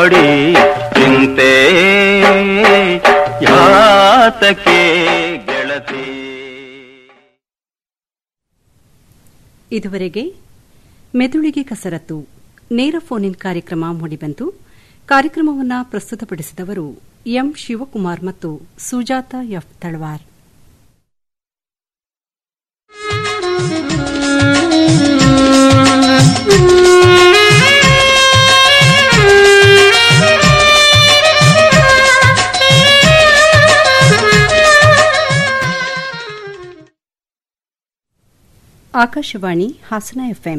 ನೋಡಿ ಚಿಂತೆ ಯಾತಕ್ಕೆ ಗೆಳತಿ ಇದುವರೆಗೆ ಮೆದುಳಿಗೆ ಕಸರತ್ತು ನೇರ ಫೋನ್ ಇನ್ ಕಾರ್ಯಕ್ರಮ ಮೂಡಿಬಂತು ಕಾರ್ಯಕ್ರಮವನ್ನು ಪ್ರಸ್ತುತಪಡಿಸಿದವರು ಎಂ ಶಿವಕುಮಾರ್ ಮತ್ತು ಸುಜಾತ ಎಫ್ ತಳವಾರ್ ಆಕಾಶವಾಣಿ ಹಾಸನ ಎಫ್ಎಂ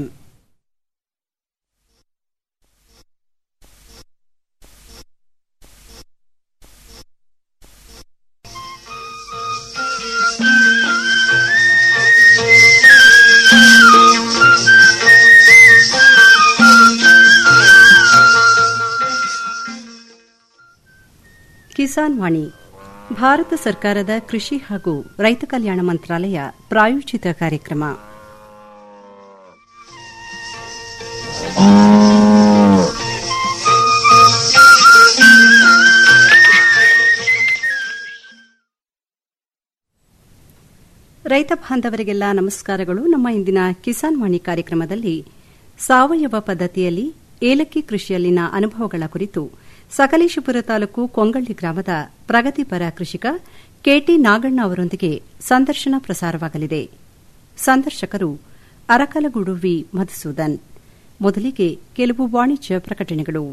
ಕಿಸಾನ್ ವಾಣಿ ಭಾರತ ಸರ್ಕಾರದ ಕೃಷಿ ಹಾಗೂ ರೈತ ಕಲ್ಯಾಣ ಮಂತ್ರಾಲಯ ಪ್ರಾಯೋಜಿತ ಕಾರ್ಯಕ್ರಮ ರೈತ ಬಾಂಧವರಿಗೆಲ್ಲ ನಮಸ್ಕಾರಗಳು ನಮ್ಮ ಇಂದಿನ ಕಿಸಾನ್ ವಾಣಿ ಕಾರ್ಯಕ್ರಮದಲ್ಲಿ ಸಾವಯವ ಪದ್ಧತಿಯಲ್ಲಿ ಏಲಕ್ಕಿ ಕೃಷಿಯಲ್ಲಿನ ಅನುಭವಗಳ ಕುರಿತು ಸಕಲೇಶಪುರ ತಾಲೂಕು ಕೊಂಗಳ್ಳಿ ಗ್ರಾಮದ ಪ್ರಗತಿಪರ ಕೃಷಿಕ ಕೆಟಿ ನಾಗಣ್ಣ ಅವರೊಂದಿಗೆ ಸಂದರ್ಶನ ಪ್ರಸಾರವಾಗಲಿದೆ ಸಂದರ್ಶಕರು ಅರಕಲಗೂಡು ವಿ ಮಧುಸೂದನ್ ಮೊದಲಿಗೆ ಕೆಲವು ವಾಣಿಜ್ಯ ಪ್ರಕಟಣೆಗಳು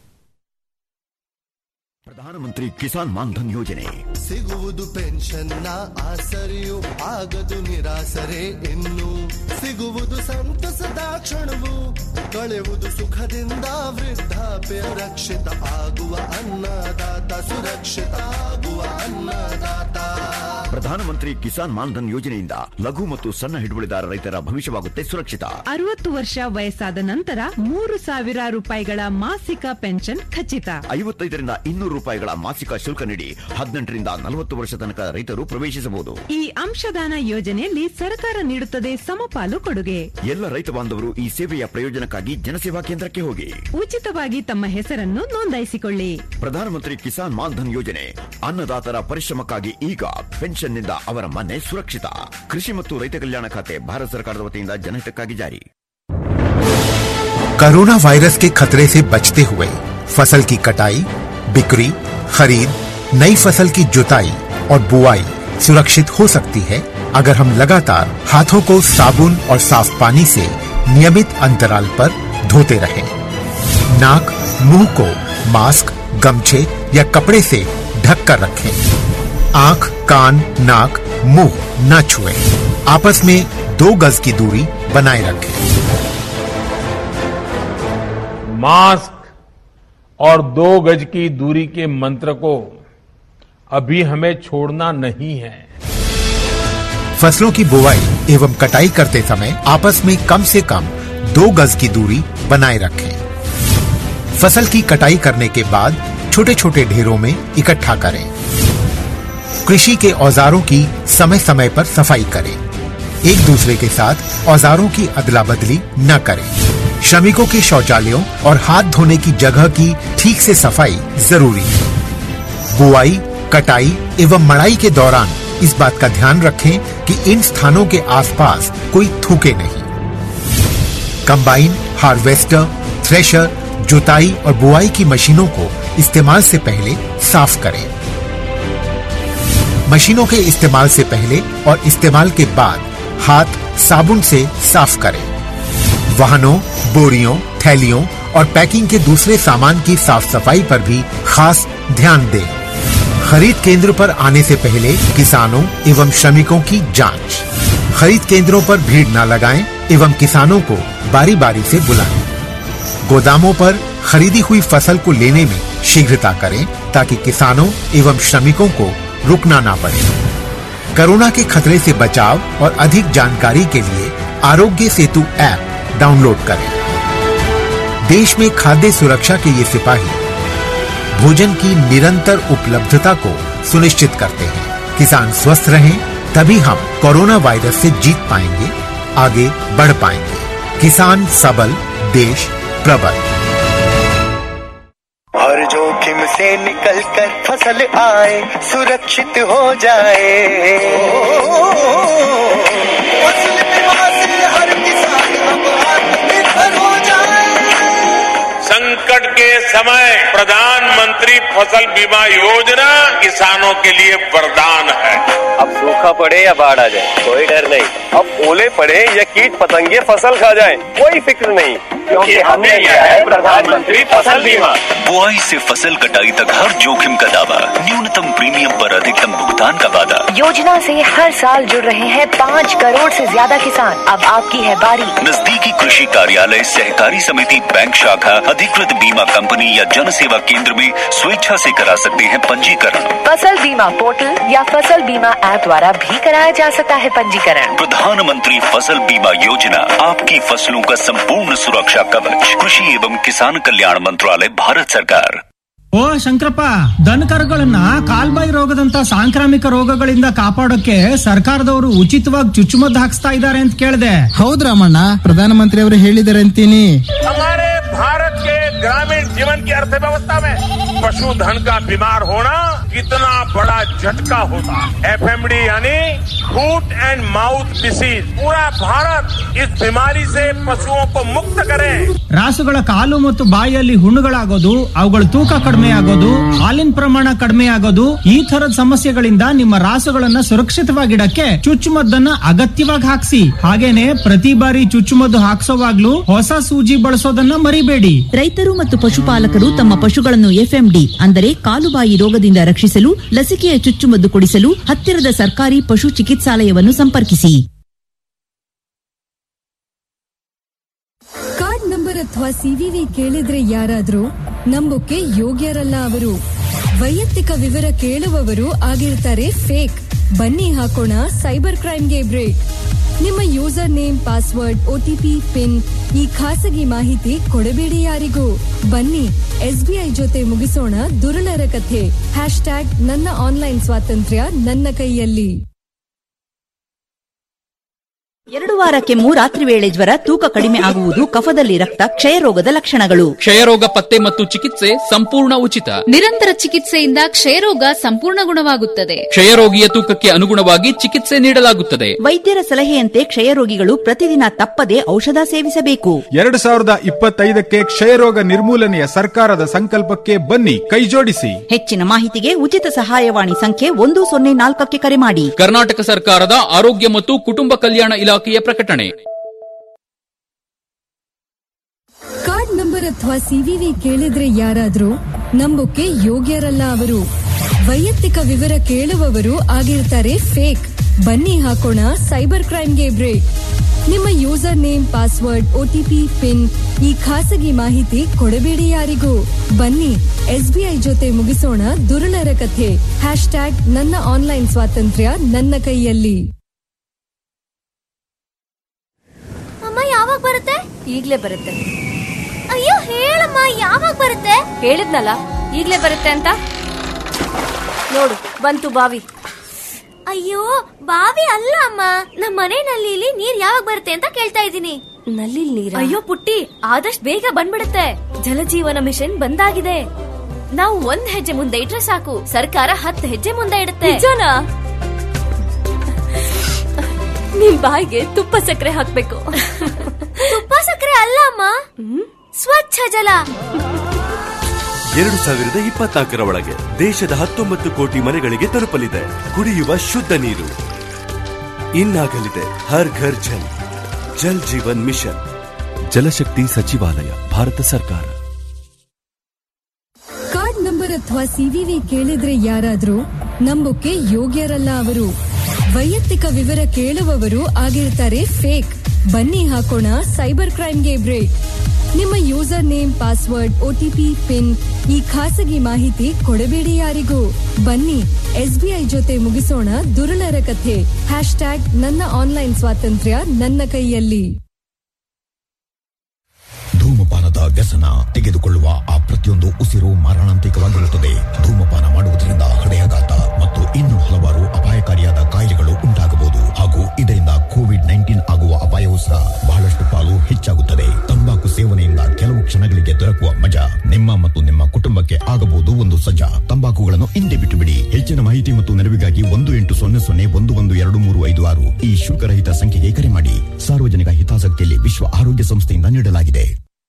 ಪ್ರಧಾನಮಂತ್ರಿ ಕಿಸಾನ್ ಮಾನ್ಧನ್ ಯೋಜನೆ ಸಿಗುವುದು ಪೆನ್ಷನ್ನ ಆಸರೆಯು ಆಗದು ನಿರಾಸರೆ ಇನ್ನು ಸಿಗುವುದು ಸಂತಸದ ಕ್ಷಣವು ಕಳೆಯುವುದು ಸುಖದಿಂದ ವೃದ್ಧಾಪ್ಯ ರಕ್ಷಿತ ಆಗುವ ಅನ್ನದಾತ ಸುರಕ್ಷಿತ ಆಗುವ ಅನ್ನದಾತ ಪ್ರಧಾನಮಂತ್ರಿ ಕಿಸಾನ್ ಮಾನ್ಧನ್ ಯೋಜನೆಯಿಂದ ಲಘು ಮತ್ತು ಸಣ್ಣ ಹಿಡುವಳಿದಾರ ರೈತರ ಭವಿಷ್ಯವಾಗುತ್ತೆ ಸುರಕ್ಷಿತ ಅರವತ್ತು ವರ್ಷ ವಯಸ್ಸಾದ ನಂತರ ಮೂರು ಸಾವಿರ ರೂಪಾಯಿಗಳ ಮಾಸಿಕ ಪೆನ್ಷನ್ ಖಚಿತ ಐವತ್ತೈದರಿಂದ ಇನ್ನೂರು ರೂಪಾಯಿಗಳ ಮಾಸಿಕ ಶುಲ್ಕ ನೀಡಿ ಹದಿನೆಂಟರಿಂದ ನಲವತ್ತು ವರ್ಷ ತನಕ ರೈತರು ಪ್ರವೇಶಿಸಬಹುದು ಈ ಅಂಶದಾನ ಯೋಜನೆಯಲ್ಲಿ ಸರ್ಕಾರ ನೀಡುತ್ತದೆ ಸಮಪಾಲು ಕೊಡುಗೆ ಎಲ್ಲ ರೈತ ಬಾಂಧವರು ಈ ಸೇವೆಯ ಪ್ರಯೋಜನಕ್ಕಾಗಿ ಜನಸೇವಾ ಕೇಂದ್ರಕ್ಕೆ ಹೋಗಿ ಉಚಿತವಾಗಿ ತಮ್ಮ ಹೆಸರನ್ನು ನೋಂದಾಯಿಸಿಕೊಳ್ಳಿ ಪ್ರಧಾನಮಂತ್ರಿ ಕಿಸಾನ್ ಮಾನ್ಧನ್ ಯೋಜನೆ ಅನ್ನದಾತರ ಪರಿಶ್ರಮಕ್ಕಾಗಿ ಈಗ ಪೆನ್ಷನ್ನಿಂದ ಅವರ ಮನೆ ಸುರಕ್ಷಿತ ಕೃಷಿ ಮತ್ತು ರೈತ ಕಲ್ಯಾಣ ಖಾತೆ ಭಾರತ ಸರ್ಕಾರದ ವತಿಯಿಂದ ಜನಹಿತಕ್ಕಾಗಿ ಜಾರಿ कोरोना वायरस के खतरे से बचते हुए फसल की कटाई बिक्री खरीद नई फसल की जुताई और बुआई सुरक्षित हो सकती है अगर हम लगातार हाथों को साबुन और साफ पानी से नियमित अंतराल पर धोते रहें। नाक मुंह को मास्क गमछे या कपड़े से ढक कर रखें आंख कान नाक मुंह न छुएं। आपस में दो गज की दूरी बनाए रखें मास्क और दो गज की दूरी के मंत्र को अभी हमें छोड़ना नहीं है फसलों की बुवाई एवं कटाई करते समय आपस में कम से कम दो गज की दूरी बनाए रखें फसल की कटाई करने के बाद छोटे छोटे ढेरों में इकट्ठा करें कृषि के औजारों की समय समय पर सफाई करें एक दूसरे के साथ औजारों की अदला बदली न करें श्रमिकों के शौचालयों और हाथ धोने की जगह की ठीक से सफाई जरूरी है बुआई कटाई एवं मड़ाई के दौरान इस बात का ध्यान रखें कि इन स्थानों के आसपास कोई थूके नहीं कंबाइन हार्वेस्टर थ्रेशर जुताई और बुआई की मशीनों को इस्तेमाल से पहले साफ करें मशीनों के इस्तेमाल से पहले और इस्तेमाल के बाद हाथ साबुन से साफ करें वाहनों बोरियों थैलियों और पैकिंग के दूसरे सामान की साफ सफाई पर भी खास ध्यान दें खरीद केंद्र पर आने से पहले किसानों एवं श्रमिकों की जांच खरीद केंद्रों पर भीड़ न लगाएं एवं किसानों को बारी बारी से बुलाएं गोदामों पर खरीदी हुई फसल को लेने में शीघ्रता करें ताकि किसानों एवं श्रमिकों को रुकना ना पड़े कोरोना के खतरे से बचाव और अधिक जानकारी के लिए आरोग्य सेतु ऐप डाउनलोड करें देश में खाद्य सुरक्षा के ये सिपाही भोजन की निरंतर उपलब्धता को सुनिश्चित करते हैं किसान स्वस्थ रहें तभी हम कोरोना वायरस से जीत पाएंगे आगे बढ़ पाएंगे किसान सबल देश प्रबल हर जोखिम से निकल कर फसल आए सुरक्षित हो जाए फसल बीमा से हर किसान अब आत्मनिर्भर हो जाए संकट के समय प्रधानमंत्री फसल बीमा योजना किसानों के लिए वरदान है अब सूखा पड़े या बाढ़ आ जाए कोई डर नहीं अब ओले पड़े या कीट पतंगे फसल खा जाए कोई फिक्र नहीं क्योंकि हमने लिया है प्रधानमंत्री फसल बीमा बुआई से फसल कटाई तक हर जोखिम का दावा न्यूनतम प्रीमियम पर अधिकतम भुगतान का वादा योजना से हर साल जुड़ रहे हैं पाँच करोड़ से ज्यादा किसान अब आपकी है बारी नजदीकी कृषि कार्यालय सहकारी समिति बैंक शाखा अधिकृत बीमा कंपनी या जन सेवा केंद्र में स्वेच्छा से करा सकते हैं पंजीकरण फसल बीमा पोर्टल या फसल बीमा ऐप द्वारा भी कराया जा सकता है पंजीकरण प्रधानमंत्री फसल बीमा योजना आपकी फसलों का संपूर्ण सुरक्षा कवच कृषि एवं किसान कल्याण मंत्रालय भारत सरकार ಓ ಶಂಕರಪ್ಪ ದನ ಕರುಗಳನ್ನ ಕಾಲ್ಬಾಯಿ ರೋಗದಂತ ಸಾಂಕ್ರಾಮಿಕ ರೋಗಗಳಿಂದ ಕಾಪಾಡೋಕೆ ಸರ್ಕಾರದವರು ಉಚಿತವಾಗಿ ಚುಚ್ಚುಮದ್ದು ಹಾಕ್ಸ್ತಾ ಇದ್ದಾರೆ ಅಂತ ಕೇಳಿದೆ ಹೌದ್ ರಾಮಣ್ಣ ಪ್ರಧಾನಮಂತ್ರಿ ಅವರು ಹೇಳಿದ್ದಾರೆ ಅಂತೀನಿ हमारे भारत के ग्रामीण जीवन की अर्थव्यवस्था में पशुधन का बीमार होना कितना बड़ा झटका होता है एफएमडी यानी फूट एंड माउथ डिसीज पूरा भारत इस बीमारी से पशुओं को मुक्त करे ರಾಸುಗಳ ಕಾಲು ಮತ್ತು ಬಾಯಿಯಲ್ಲಿ ಹುಣ್ಣುಗಳಾಗೋದು ಅವುಗಳ ತೂಕ ಕಡಿಮೆ ಆಗೋದು ಹಾಲಿನ ಪ್ರಮಾಣ ಕಡಿಮೆ ಆಗೋದು ಈ ತರದ ಸಮಸ್ಯೆಗಳಿಂದ ನಿಮ್ಮ ರಾಸುಗಳನ್ನ ಸುರಕ್ಷಿತವಾಗಿಡಕ್ಕೆ ಚುಚ್ಚುಮದ್ದನ್ನ ಅಗತ್ಯವಾಗಿ ಹಾಕ್ಸಿ ಹಾಗೇನೆ ಪ್ರತಿ ಬಾರಿ ಚುಚ್ಚುಮದ್ದು ಹಾಕ್ಸೋವಾಗ್ಲೂ ಹೊಸ ಸೂಜಿ ಬಳಸೋದನ್ನ ಮರಿಬೇಡಿ ರೈತರು ಮತ್ತು ಪಶುಪಾಲಕರು ತಮ್ಮ ಪಶುಗಳನ್ನು ಎಫ್ಎಂಡಿ ಅಂದರೆ ಕಾಲುಬಾಯಿ ರೋಗದಿಂದ ರಕ್ಷಿಸಲು ಲಸಿಕೆಯ ಚುಚ್ಚುಮದ್ದು ಕೊಡಿಸಲು ಹತ್ತಿರದ ಸರ್ಕಾರಿ ಪಶು ಚಿಕಿತ್ಸಾಲಯವನ್ನು ಸಂಪರ್ಕಿಸಿ ಕಾರ್ಡ್ ನಂಬರ್ ಅಥವಾ ಸಿವಿವಿ ಕೇಳಿದ್ರೆ ಯಾರಾದ್ರೂ ನಂಬೋಕೆ ಯೋಗ್ಯರಲ್ಲ ಅವರು ವೈಯಕ್ತಿಕ ವಿವರ ಕೇಳುವವರು ಆಗಿರ್ತಾರೆ ಫೇಕ್ ಬನ್ನಿ ಹಾಕೋಣ ಸೈಬರ್ ಕ್ರೈಮ್ಗೆ ಬ್ರೇಕ್ ನಿಮ್ಮ user name password OTP PIN ಈ ಖಾಸಗಿ ಮಾಹಿತಿ ಕೊಡಬೇಡಿ ಯಾರಿಗೂ ಬನ್ನಿ ಎಸ್ಬಿಐ ಜೊತೆ ಮುಗಿಸೋಣ ದುರುಳರ ಕಥೆ ಹ್ಯಾಶ್ ಟ್ಯಾಗ್ ನನ್ನ ಆನ್ಲೈನ್ ಸ್ವಾತಂತ್ರ್ಯ ನನ್ನ ಕೈಯಲ್ಲಿ ಎರಡು ವಾರ ಕೆಮ್ಮು ರಾತ್ರಿ ವೇಳೆ ಜ್ವರ ತೂಕ ಕಡಿಮೆ ಆಗುವುದು ಕಫದಲ್ಲಿ ರಕ್ತ ಕ್ಷಯರೋಗದ ಲಕ್ಷಣಗಳು ಕ್ಷಯರೋಗ ಪತ್ತೆ ಮತ್ತು ಚಿಕಿತ್ಸೆ ಸಂಪೂರ್ಣ ಉಚಿತ ನಿರಂತರ ಚಿಕಿತ್ಸೆಯಿಂದ ಕ್ಷಯರೋಗ ಸಂಪೂರ್ಣ ಗುಣವಾಗುತ್ತದೆ ಕ್ಷಯರೋಗಿಯ ತೂಕಕ್ಕೆ ಅನುಗುಣವಾಗಿ ಚಿಕಿತ್ಸೆ ನೀಡಲಾಗುತ್ತದೆ ವೈದ್ಯರ ಸಲಹೆಯಂತೆ ಕ್ಷಯರೋಗಿಗಳು ಪ್ರತಿದಿನ ತಪ್ಪದೆ ಔಷಧ ಸೇವಿಸಬೇಕು ಎರಡು ಸಾವಿರದ ಇಪ್ಪತ್ತೈದಕ್ಕೆ ಕ್ಷಯರೋಗ ನಿರ್ಮೂಲನೆಯ ಸರ್ಕಾರದ ಸಂಕಲ್ಪಕ್ಕೆ ಬನ್ನಿ ಕೈಜೋಡಿಸಿ ಹೆಚ್ಚಿನ ಮಾಹಿತಿಗೆ ಉಚಿತ ಸಹಾಯವಾಣಿ ಸಂಖ್ಯೆ ಒಂದು ಸೊನ್ನೆ ನಾಲ್ಕಕ್ಕೆ ಕರೆ ಮಾಡಿ ಕರ್ನಾಟಕ ಸರ್ಕಾರದ ಆರೋಗ್ಯ ಮತ್ತು ಕುಟುಂಬ ಕಲ್ಯಾಣ ಇಲಾಖೆಯ ಪ್ರಕಟಣೆ ಕಾರ್ಡ್ ನಂಬರ್ ಅಥವಾ ಸಿವಿವಿ ಕೇಳಿದ್ರೆ ಯಾರಾದ್ರೂ ನಂಬೋಕೆ ಯೋಗ್ಯರಲ್ಲ ಅವರು ವೈಯಕ್ತಿಕ ವಿವರ ಕೇಳುವವರು ಆಗಿರ್ತಾರೆ ಫೇಕ್ ಬನ್ನಿ ಹಾಕೋಣ ಸೈಬರ್ ಕ್ರೈಮ್ಗೆ ಬ್ರೇಕ್ ನಿಮ್ಮ user name password OTP PIN ಈ ಖಾಸಗಿ ಮಾಹಿತಿ ಕೊಡಬೇಡಿ ಯಾರಿಗೂ ಬನ್ನಿ ಎಸ್ಬಿಐ ಜೊತೆ ಮುಗಿಸೋಣ ದುರುಳರ ಕಥೆ ಹ್ಯಾಶ್ ಟ್ಯಾಗ್ ನನ್ನ ಆನ್ಲೈನ್ ಸ್ವಾತಂತ್ರ್ಯ ನನ್ನ ಕೈಯಲ್ಲಿ ಅಮ್ಮ ಯಾವಾಗ ಬರುತ್ತೆ ಈಗ್ಲೇ ಬರುತ್ತೆ ಅಯ್ಯೋ ಹೇಳಮ್ಮ ಯಾವಾಗ ಬರುತ್ತೆ ಹೇಳಿದ್ನಲ್ಲ ಈಗ್ಲೇ ಬರುತ್ತೆ ಅಂತ ನೋಡು ಬಂತು ಬಾವಿ ಅಯ್ಯೋ ಬಾವಿ ಅಲ್ಲ ಅಮ್ಮ ನಮ್ಮ ಮನೆ ನಲ್ಲಿಲಿ ನೀರ್ ಯಾವಾಗ ಬರುತ್ತೆ ಅಂತ ಕೇಳ್ತಾ ಇದ್ದೀನಿ ನಲ್ಲಿ ನೀರ ಅಯ್ಯೋ ಪುಟ್ಟಿ ಆದಷ್ಟು ಬೇಗ ಬಂದ್ಬಿಡುತ್ತೆ ಜಲಜೀವನ ಮಿಷನ್ ಬಂದಾಗಿದೆ ನಾವು ಒಂದ್ ಹೆಜ್ಜೆ ಮುಂದೆ ಇಟ್ರೆ ಸಾಕು ಸರ್ಕಾರ ಹತ್ತು ಹೆಜ್ಜೆ ಮುಂದೆ ಇಡುತ್ತೆ ನಿಜನಾ ನಿಮ್ ಬಾಯಿಗೆ ತುಪ್ಪ ಸಕ್ಕರೆ ಹಾಕ್ಬೇಕು ತುಪ್ಪ ಸಕ್ಕರೆ ಅಲ್ಲ ಅಮ್ಮ ಸ್ವಚ್ಛ ಜಲ ಎರಡು ಸಾವಿರದ ಇಪ್ಪತ್ನಾಲ್ಕರ ಒಳಗೆ ದೇಶದ ಹತ್ತೊಂಬತ್ತು ಕೋಟಿ ಮನೆಗಳಿಗೆ ತಲುಪಲಿದೆ ಕುಡಿಯುವ ಶುದ್ಧ ನೀರು ಇನ್ನಾಗಲಿದೆ ಹರ್ ಘರ್ ಜಲ್ ಜಲ್ ಜೀವನ್ ಮಿಷನ್ ಜಲಶಕ್ತಿ ಸಚಿವಾಲಯ ಭಾರತ ಸರ್ಕಾರ ಕಾರ್ಡ್ ನಂಬರ್ ಅಥವಾ ಸಿವಿವಿ ಕೇಳಿದ್ರೆ ಯಾರಾದ್ರೂ ನಂಬೋಕೆ ಯೋಗ್ಯರಲ್ಲ ಅವರು ವೈಯಕ್ತಿಕ ವಿವರ ಕೇಳುವವರು ಆಗಿರ್ತಾರೆ ಫೇಕ್ ಬನ್ನಿ ಹಾಕೋಣ ಸೈಬರ್ ಕ್ರೈಮ್ಗೆ ಬ್ರೇಕ್ ನಿಮ್ಮ user name password OTP PIN ಈ ಖಾಸಗಿ ಮಾಹಿತಿ ಕೊಡಬೇಡಿ ಯಾರಿಗೂ ಬನ್ನಿ ಎಸ್ಬಿಐ ಜೊತೆ ಮುಗಿಸೋಣ ದುರುಳರ ಕಥೆ ಹ್ಯಾಶ್ ಟ್ಯಾಗ್ ನನ್ನ ಆನ್ಲೈನ್ ಸ್ವಾತಂತ್ರ್ಯ ನನ್ನ ಕೈಯಲ್ಲಿ ಧೂಮಪಾನದ ವ್ಯಸನ ತೆಗೆದುಕೊಳ್ಳುವ ಆ ಪ್ರತಿಯೊಂದು ಉಸಿರು ಮಾರಣಾಂತಿಕವಾಗಿರುತ್ತದೆ ಧೂಮಪಾನ ಮಾಡುವುದರಿಂದ ಹೃದಯಾಘಾತ ಮತ್ತು ಇನ್ನು ಹಲವಾರು ಅಪಾಯಕಾರಿಯಾದ ಕಾಯಿಲೆಗಳು ಉಂಟಾಗಬಹುದು ಹಾಗೂ ಇದರಿಂದ ಕೋವಿಡ್ ನೈನ್ಟೀನ್ ಆಗುವ ಅಪಾಯವೂ ಸಹ ಬಹಳಷ್ಟು ಪಾಲು ಹೆಚ್ಚಾಗುತ್ತದೆ ತಂಬಾಕು ಸೇವನೆಯಿಂದ ಕೆಲವು ಕ್ಷಣಗಳಿಗೆ ದೊರಕುವ ಮಜಾ ನಿಮ್ಮ ಮತ್ತು ನಿಮ್ಮ ಕುಟುಂಬಕ್ಕೆ ಕುಟುಂಬಕ್ಕೆ ಆಗಬಹುದು ಒಂದು ಸಜ್ಜ ತಂಬಾಕುಗಳನ್ನು ಹಿಂದೆ ಬಿಟ್ಟು ಬಿಡಿ ಹೆಚ್ಚಿನ ಮಾಹಿತಿ ಮತ್ತು ನೆರವಿಗಾಗಿ ಒಂದು ಎಂಟು ಸೊನ್ನೆ ಸೊನ್ನೆ ಒಂದು ಒಂದು ಎರಡು ಮೂರು ಐದು ಆರು ಈ ಶುಲ್ಕರಹಿತ ಸಂಖ್ಯೆಗೆ ಕರೆ ಮಾಡಿ ಸಾರ್ವಜನಿಕ ಹಿತಾಸಕ್ತಿಯಲ್ಲಿ ವಿಶ್ವ ಆರೋಗ್ಯ ಸಂಸ್ಥೆಯಿಂದ ನೀಡಲಾಗಿದೆ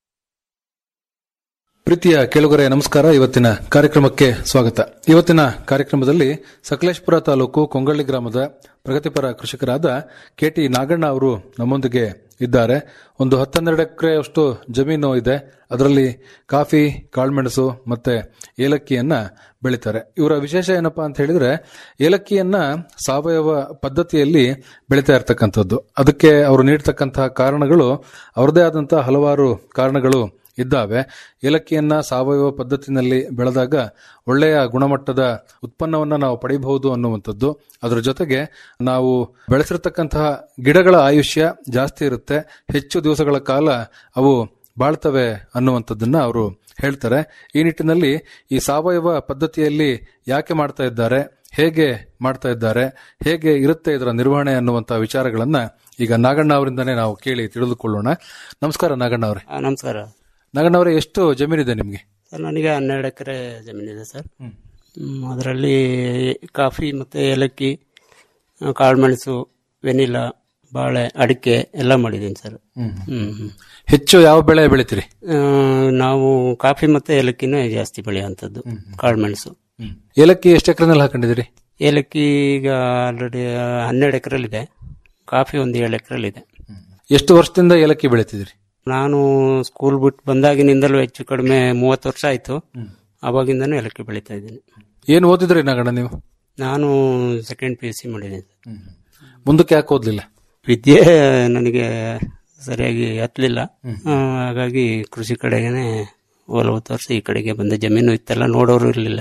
ಪ್ರೀತಿಯ ಕೇಳುಗರೆ ನಮಸ್ಕಾರ ಇವತ್ತಿನ ಕಾರ್ಯಕ್ರಮಕ್ಕೆ ಸ್ವಾಗತ ಇವತ್ತಿನ ಕಾರ್ಯಕ್ರಮದಲ್ಲಿ ಸಕಲೇಶ್ಪುರ ತಾಲೂಕು ಕೊಂಗಳ್ಳಿ ಗ್ರಾಮದ ಪ್ರಗತಿಪರ ಕೃಷಿಕರಾದ ಕೆಟಿ ನಾಗಣ್ಣ ಅವರು ನಮ್ಮೊಂದಿಗೆ ಇದ್ದಾರೆ ಒಂದು ಹತ್ತೆರಡು ಎಕರೆಯಷ್ಟು ಜಮೀನು ಇದೆ ಅದರಲ್ಲಿ ಕಾಫಿ ಕಾಳುಮೆಣಸು ಮತ್ತೆ ಏಲಕ್ಕಿಯನ್ನ ಬೆಳೀತಾರೆ ಇವರ ವಿಶೇಷ ಏನಪ್ಪಾ ಅಂತ ಹೇಳಿದ್ರೆ ಏಲಕ್ಕಿಯನ್ನ ಸಾವಯವ ಪದ್ಧತಿಯಲ್ಲಿ ಬೆಳೀತಾ ಇರತಕ್ಕಂಥದ್ದು ಅದಕ್ಕೆ ಅವರು ನೀಡತಕ್ಕಂತಹ ಕಾರಣಗಳು ಅವರದೇ ಆದಂತಹ ಹಲವಾರು ಕಾರಣಗಳು ಇದ್ದಾವೆ ಏಲಕ್ಕಿಯನ್ನ ಸಾವಯವ ಪದ್ಧತಿನಲ್ಲಿ ಬೆಳೆದಾಗ ಒಳ್ಳೆಯ ಗುಣಮಟ್ಟದ ಉತ್ಪನ್ನವನ್ನ ನಾವು ಪಡೆಯಬಹುದು ಅನ್ನುವಂಥದ್ದು ಅದರ ಜೊತೆಗೆ ನಾವು ಬೆಳೆಸಿರ್ತಕ್ಕಂತಹ ಗಿಡಗಳ ಆಯುಷ್ಯ ಜಾಸ್ತಿ ಇರುತ್ತೆ ಹೆಚ್ಚು ದಿವಸಗಳ ಕಾಲ ಅವು ಬಾಳ್ತವೆ ಅನ್ನುವಂಥದ್ದನ್ನ ಅವರು ಹೇಳ್ತಾರೆ ಈ ನಿಟ್ಟಿನಲ್ಲಿ ಈ ಸಾವಯವ ಪದ್ಧತಿಯಲ್ಲಿ ಯಾಕೆ ಮಾಡ್ತಾ ಇದ್ದಾರೆ ಹೇಗೆ ಮಾಡ್ತಾ ಇದ್ದಾರೆ ಹೇಗೆ ಇರುತ್ತೆ ಇದರ ನಿರ್ವಹಣೆ ಅನ್ನುವಂಥ ವಿಚಾರಗಳನ್ನ ಈಗ ನಾಗಣ್ಣ ಅವರಿಂದನೇ ನಾವು ಕೇಳಿ ತಿಳಿದುಕೊಳ್ಳೋಣ ನಮಸ್ಕಾರ ನಾಗಣ್ಣ ಅವರೇ ನಮಸ್ಕಾರ ನಾಗಣ್ಣ ಅವರೇ ಎಷ್ಟು ಜಮೀನಿದೆ ನಿಮಗೆ ಸರ್ ನನಗೆ ಹನ್ನೆರಡು ಎಕರೆ ಜಮೀನಿದೆ ಸರ್ ಅದರಲ್ಲಿ ಕಾಫಿ ಮತ್ತು ಏಲಕ್ಕಿ ಆ, ಕಾಳುಮೆಣಸು ವೆನಿಲಾ ಬಾಳೆ ಅಡಿಕೆ ಎಲ್ಲ ಮಾಡಿದ್ದೀನಿ ಸರ್ ಹ್ಮ್. ಹ್ಮ್, ಹ್ಮ್. ಹೆಚ್ಚು ಯಾವ ಬೆಳೆ ಬೆಳಿತೀರಿ ಆ, ನಾವು ಕಾಫಿ ಮತ್ತು ಏಲಕ್ಕಿನೇ ಜಾಸ್ತಿ ಬೆಳೆಯುವಂಥದ್ದು ಕಾಳುಮೆಣಸು ಏಲಕ್ಕಿ ಎಷ್ಟು ಎಕರೆನಲ್ಲಿ ಹಾಕೊಂಡಿದ್ದೀರಿ ಏಲಕ್ಕಿ ಈಗ ಆಲ್ರೆಡಿ ಹನ್ನೆರಡು ಎಕರೆಲ್ಲಿದೆ ಕಾಫಿ ಒಂದು ಏಳು ಎಕರೆಲ್ಲಿದೆ ಎಷ್ಟು ವರ್ಷದಿಂದ ಏಲಕ್ಕಿ ಬೆಳಿತಿದ್ದೀರಿ ನಾನು ಸ್ಕೂಲ್ ಬಿಟ್ಟು ಬಂದಾಗಿನಿಂದಲೂ ಹೆಚ್ಚು ಕಡಿಮೆ ಮೂವತ್ತು ವರ್ಷ ಆಯಿತು ಅವಾಗಿಂದನೂ ಏಲಕ್ಕಿ ಬೆಳೀತಾ ಇದ್ದೀನಿ ಏನು ಓದಿದ್ರಿ ನಾಗಣ್ಣ ನೀವು ನಾನು ಸೆಕೆಂಡ್ ಪಿ ಯು ಸಿ ಮಾಡಿದ್ದೀನಿ ಮುಂದಕ್ಕೆ ಯಾಕೆ ಓದ್ಲಿಲ್ಲ ವಿದ್ಯೆ ನನಗೆ ಸರಿಯಾಗಿ ಹತ್ತಲಿಲ್ಲ ಹಾಗಾಗಿ ಕೃಷಿ ಕಡೆಗೇನೆ ಒಲವು ತೋರಿಸಿ ಈ ಕಡೆಗೆ ಬಂದೆ ಜಮೀನು ಇತ್ತೆಲ್ಲ ನೋಡೋರು ಇರಲಿಲ್ಲ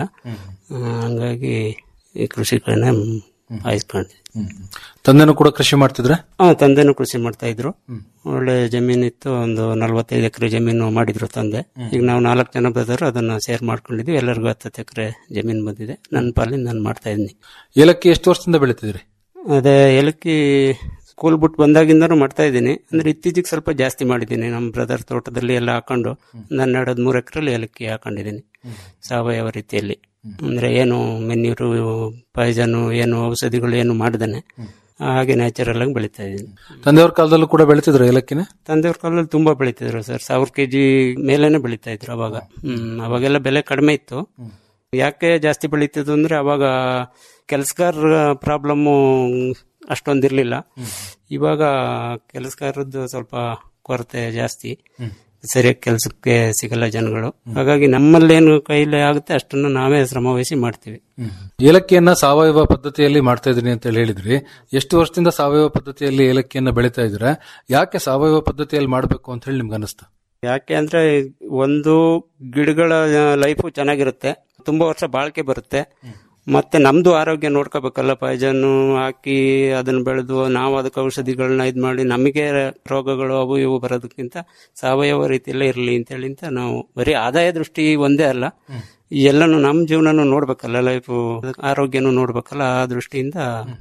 ಹಂಗಾಗಿ ಈ ಕೃಷಿ ಕಡೆನೆ ಆಯ್ಸ್ಕೊಂಡೆ ತಂದೆನೂ ಕೂಡ ಕೃಷಿ ಮಾಡ್ತಿದ್ರೆ ಹಾ ತಂದೆನೂ ಕೃಷಿ ಮಾಡ್ತಾ ಇದ್ರು ಒಳ್ಳೆ ಜಮೀನು ಇತ್ತು ಒಂದು ನಲವತ್ತೈದು ಎಕರೆ ಜಮೀನು ಮಾಡಿದ್ರು ತಂದೆ ಈಗ ನಾವು ನಾಲ್ಕು ಜನ ಬ್ರದರ್ ಅದನ್ನ ಶೇರ್ ಮಾಡ್ಕೊಂಡಿದ್ವಿ ಎಲ್ಲರಿಗೂ ಹತ್ತತ್ತು ಎಕರೆ ಜಮೀನು ಬಂದಿದೆ ನನ್ನ ಪಾಲಿನ ನಾನು ಮಾಡ್ತಾ ಇದ್ದೀನಿ ಏಲಕ್ಕಿ ಎಷ್ಟು ವರ್ಷದಿಂದ ಬೆಳಿತಿದ್ರಿ ಅದೇ ಏಲಕ್ಕಿ ಸ್ಕೂಲ್ ಬಿಟ್ಟು ಬಂದಾಗಿಂದನೂ ಮಾಡ್ತಾ ಇದ್ದೀನಿ ಅಂದ್ರೆ ಇತ್ತೀಚೆಗೆ ಸ್ವಲ್ಪ ಜಾಸ್ತಿ ಮಾಡಿದ್ದೀನಿ ನಮ್ಮ ಬ್ರದರ್ ತೋಟದಲ್ಲಿ ಎಲ್ಲ ಹಾಕೊಂಡು ಒಂದು ಹನ್ನೆರಡು ಹದಿಮೂರು ಎಕರೆಲಿ ಏಲಕ್ಕಿ ಹಾಕೊಂಡಿದ್ದೀನಿ ಸಾವಯವ ರೀತಿಯಲ್ಲಿ ಅಂದ್ರೆ ಏನು ಮೆನ್ಯೂರು ಪಾಯ್ಸನು ಏನು ಔಷಧಿಗಳು ಏನು ಮಾಡ್ದೇನೆ ಹಾಗೆ ನ್ಯಾಚುರಲ್ ಆಗಿ ಬೆಳೀತಾ ಇದ್ದೀನಿ ತಂದೆಯವ್ರ ಕಾಲದಲ್ಲೂ ಕೂಡ ಬೆಳಿತಿದ್ರು ಏಲಕ್ಕಿನ ತಂದೆಯವ್ರ ಕಾಲದಲ್ಲಿ ತುಂಬಾ ಬೆಳೀತಿದ್ರು ಸರ್ ಸಾವಿರ ಕೆ ಜಿ ಮೇಲೇನೆ ಬೆಳೀತಾ ಇದ್ರು ಅವಾಗ ಹ್ಮ್ ಅವಾಗೆಲ್ಲ ಬೆಲೆ ಕಡಿಮೆ ಇತ್ತು ಯಾಕೆ ಜಾಸ್ತಿ ಬೆಳೀತಿದ್ದು ಅಂದ್ರೆ ಅವಾಗ ಕೆಲಸಗಾರರ ಪ್ರಾಬ್ಲಮ್ಮು ಅಷ್ಟೊಂದಿರ್ಲಿಲ್ಲ ಇವಾಗ ಕೆಲಸಗಾರದ್ದು ಸ್ವಲ್ಪ ಕೊರತೆ ಜಾಸ್ತಿ ಸರಿಯಾಗಿ ಕೆಲಸಕ್ಕೆ ಸಿಗಲ್ಲ ಜನಗಳು ಹಾಗಾಗಿ ನಮ್ಮಲ್ಲೇನು ಕೈಲಿ ಆಗುತ್ತೆ ಅಷ್ಟನ್ನು ನಾವೇ ಶ್ರಮ ವಹಿಸಿ ಮಾಡ್ತೀವಿ ಏಲಕ್ಕಿಯನ್ನ ಸಾವಯವ ಪದ್ಧತಿಯಲ್ಲಿ ಮಾಡ್ತಾ ಇದೀನಿ ಅಂತ ಹೇಳಿ ಹೇಳಿದ್ರಿ ಎಷ್ಟು ವರ್ಷದಿಂದ ಸಾವಯವ ಪದ್ಧತಿಯಲ್ಲಿ ಏಲಕ್ಕಿಯನ್ನ ಬೆಳೀತಾ ಇದ್ದೀರಾ ಯಾಕೆ ಸಾವಯವ ಪದ್ಧತಿಯಲ್ಲಿ ಮಾಡಬೇಕು ಅಂತ ಹೇಳಿ ನಿಮ್ಗೆ ಅನಿಸ್ತು ಯಾಕೆ ಅಂದ್ರೆ ಒಂದು ಗಿಡಗಳ ಲೈಫು ಚೆನ್ನಾಗಿರುತ್ತೆ ತುಂಬಾ ವರ್ಷ ಬಾಳಿಕೆ ಬರುತ್ತೆ ಮತ್ತೆ ನಮ್ದು ಆರೋಗ್ಯ ನೋಡ್ಕೋಬೇಕಲ್ಲ ಪಾಯ್ಜನ್ನು ಹಾಕಿ ಅದನ್ನ ಬೆಳೆದು ನಾವು ಅದಕ್ಕೆ ಔಷಧಿಗಳನ್ನ ಇದ್ ಮಾಡಿ ನಮಗೆ ರೋಗಗಳು ಅವು ಇವು ಬರೋದಕ್ಕಿಂತ ಸಾವಯವ ರೀತಿಯಲ್ಲೇ ಇರಲಿ ಅಂತ ಹೇಳಿ ಅಂತ ನಾವು ಬರೀ ಆದಾಯ ದೃಷ್ಟಿ ಒಂದೇ ಅಲ್ಲ ಈ ಎಲ್ಲಾನು ನಮ್ಮ ಜೀವನನು ನೋಡ್ಬೇಕಲ್ಲ ಲೈಫು ಆರೋಗ್ಯನೂ ನೋಡ್ಬೇಕಲ್ಲ ಆ ದೃಷ್ಟಿಯಿಂದ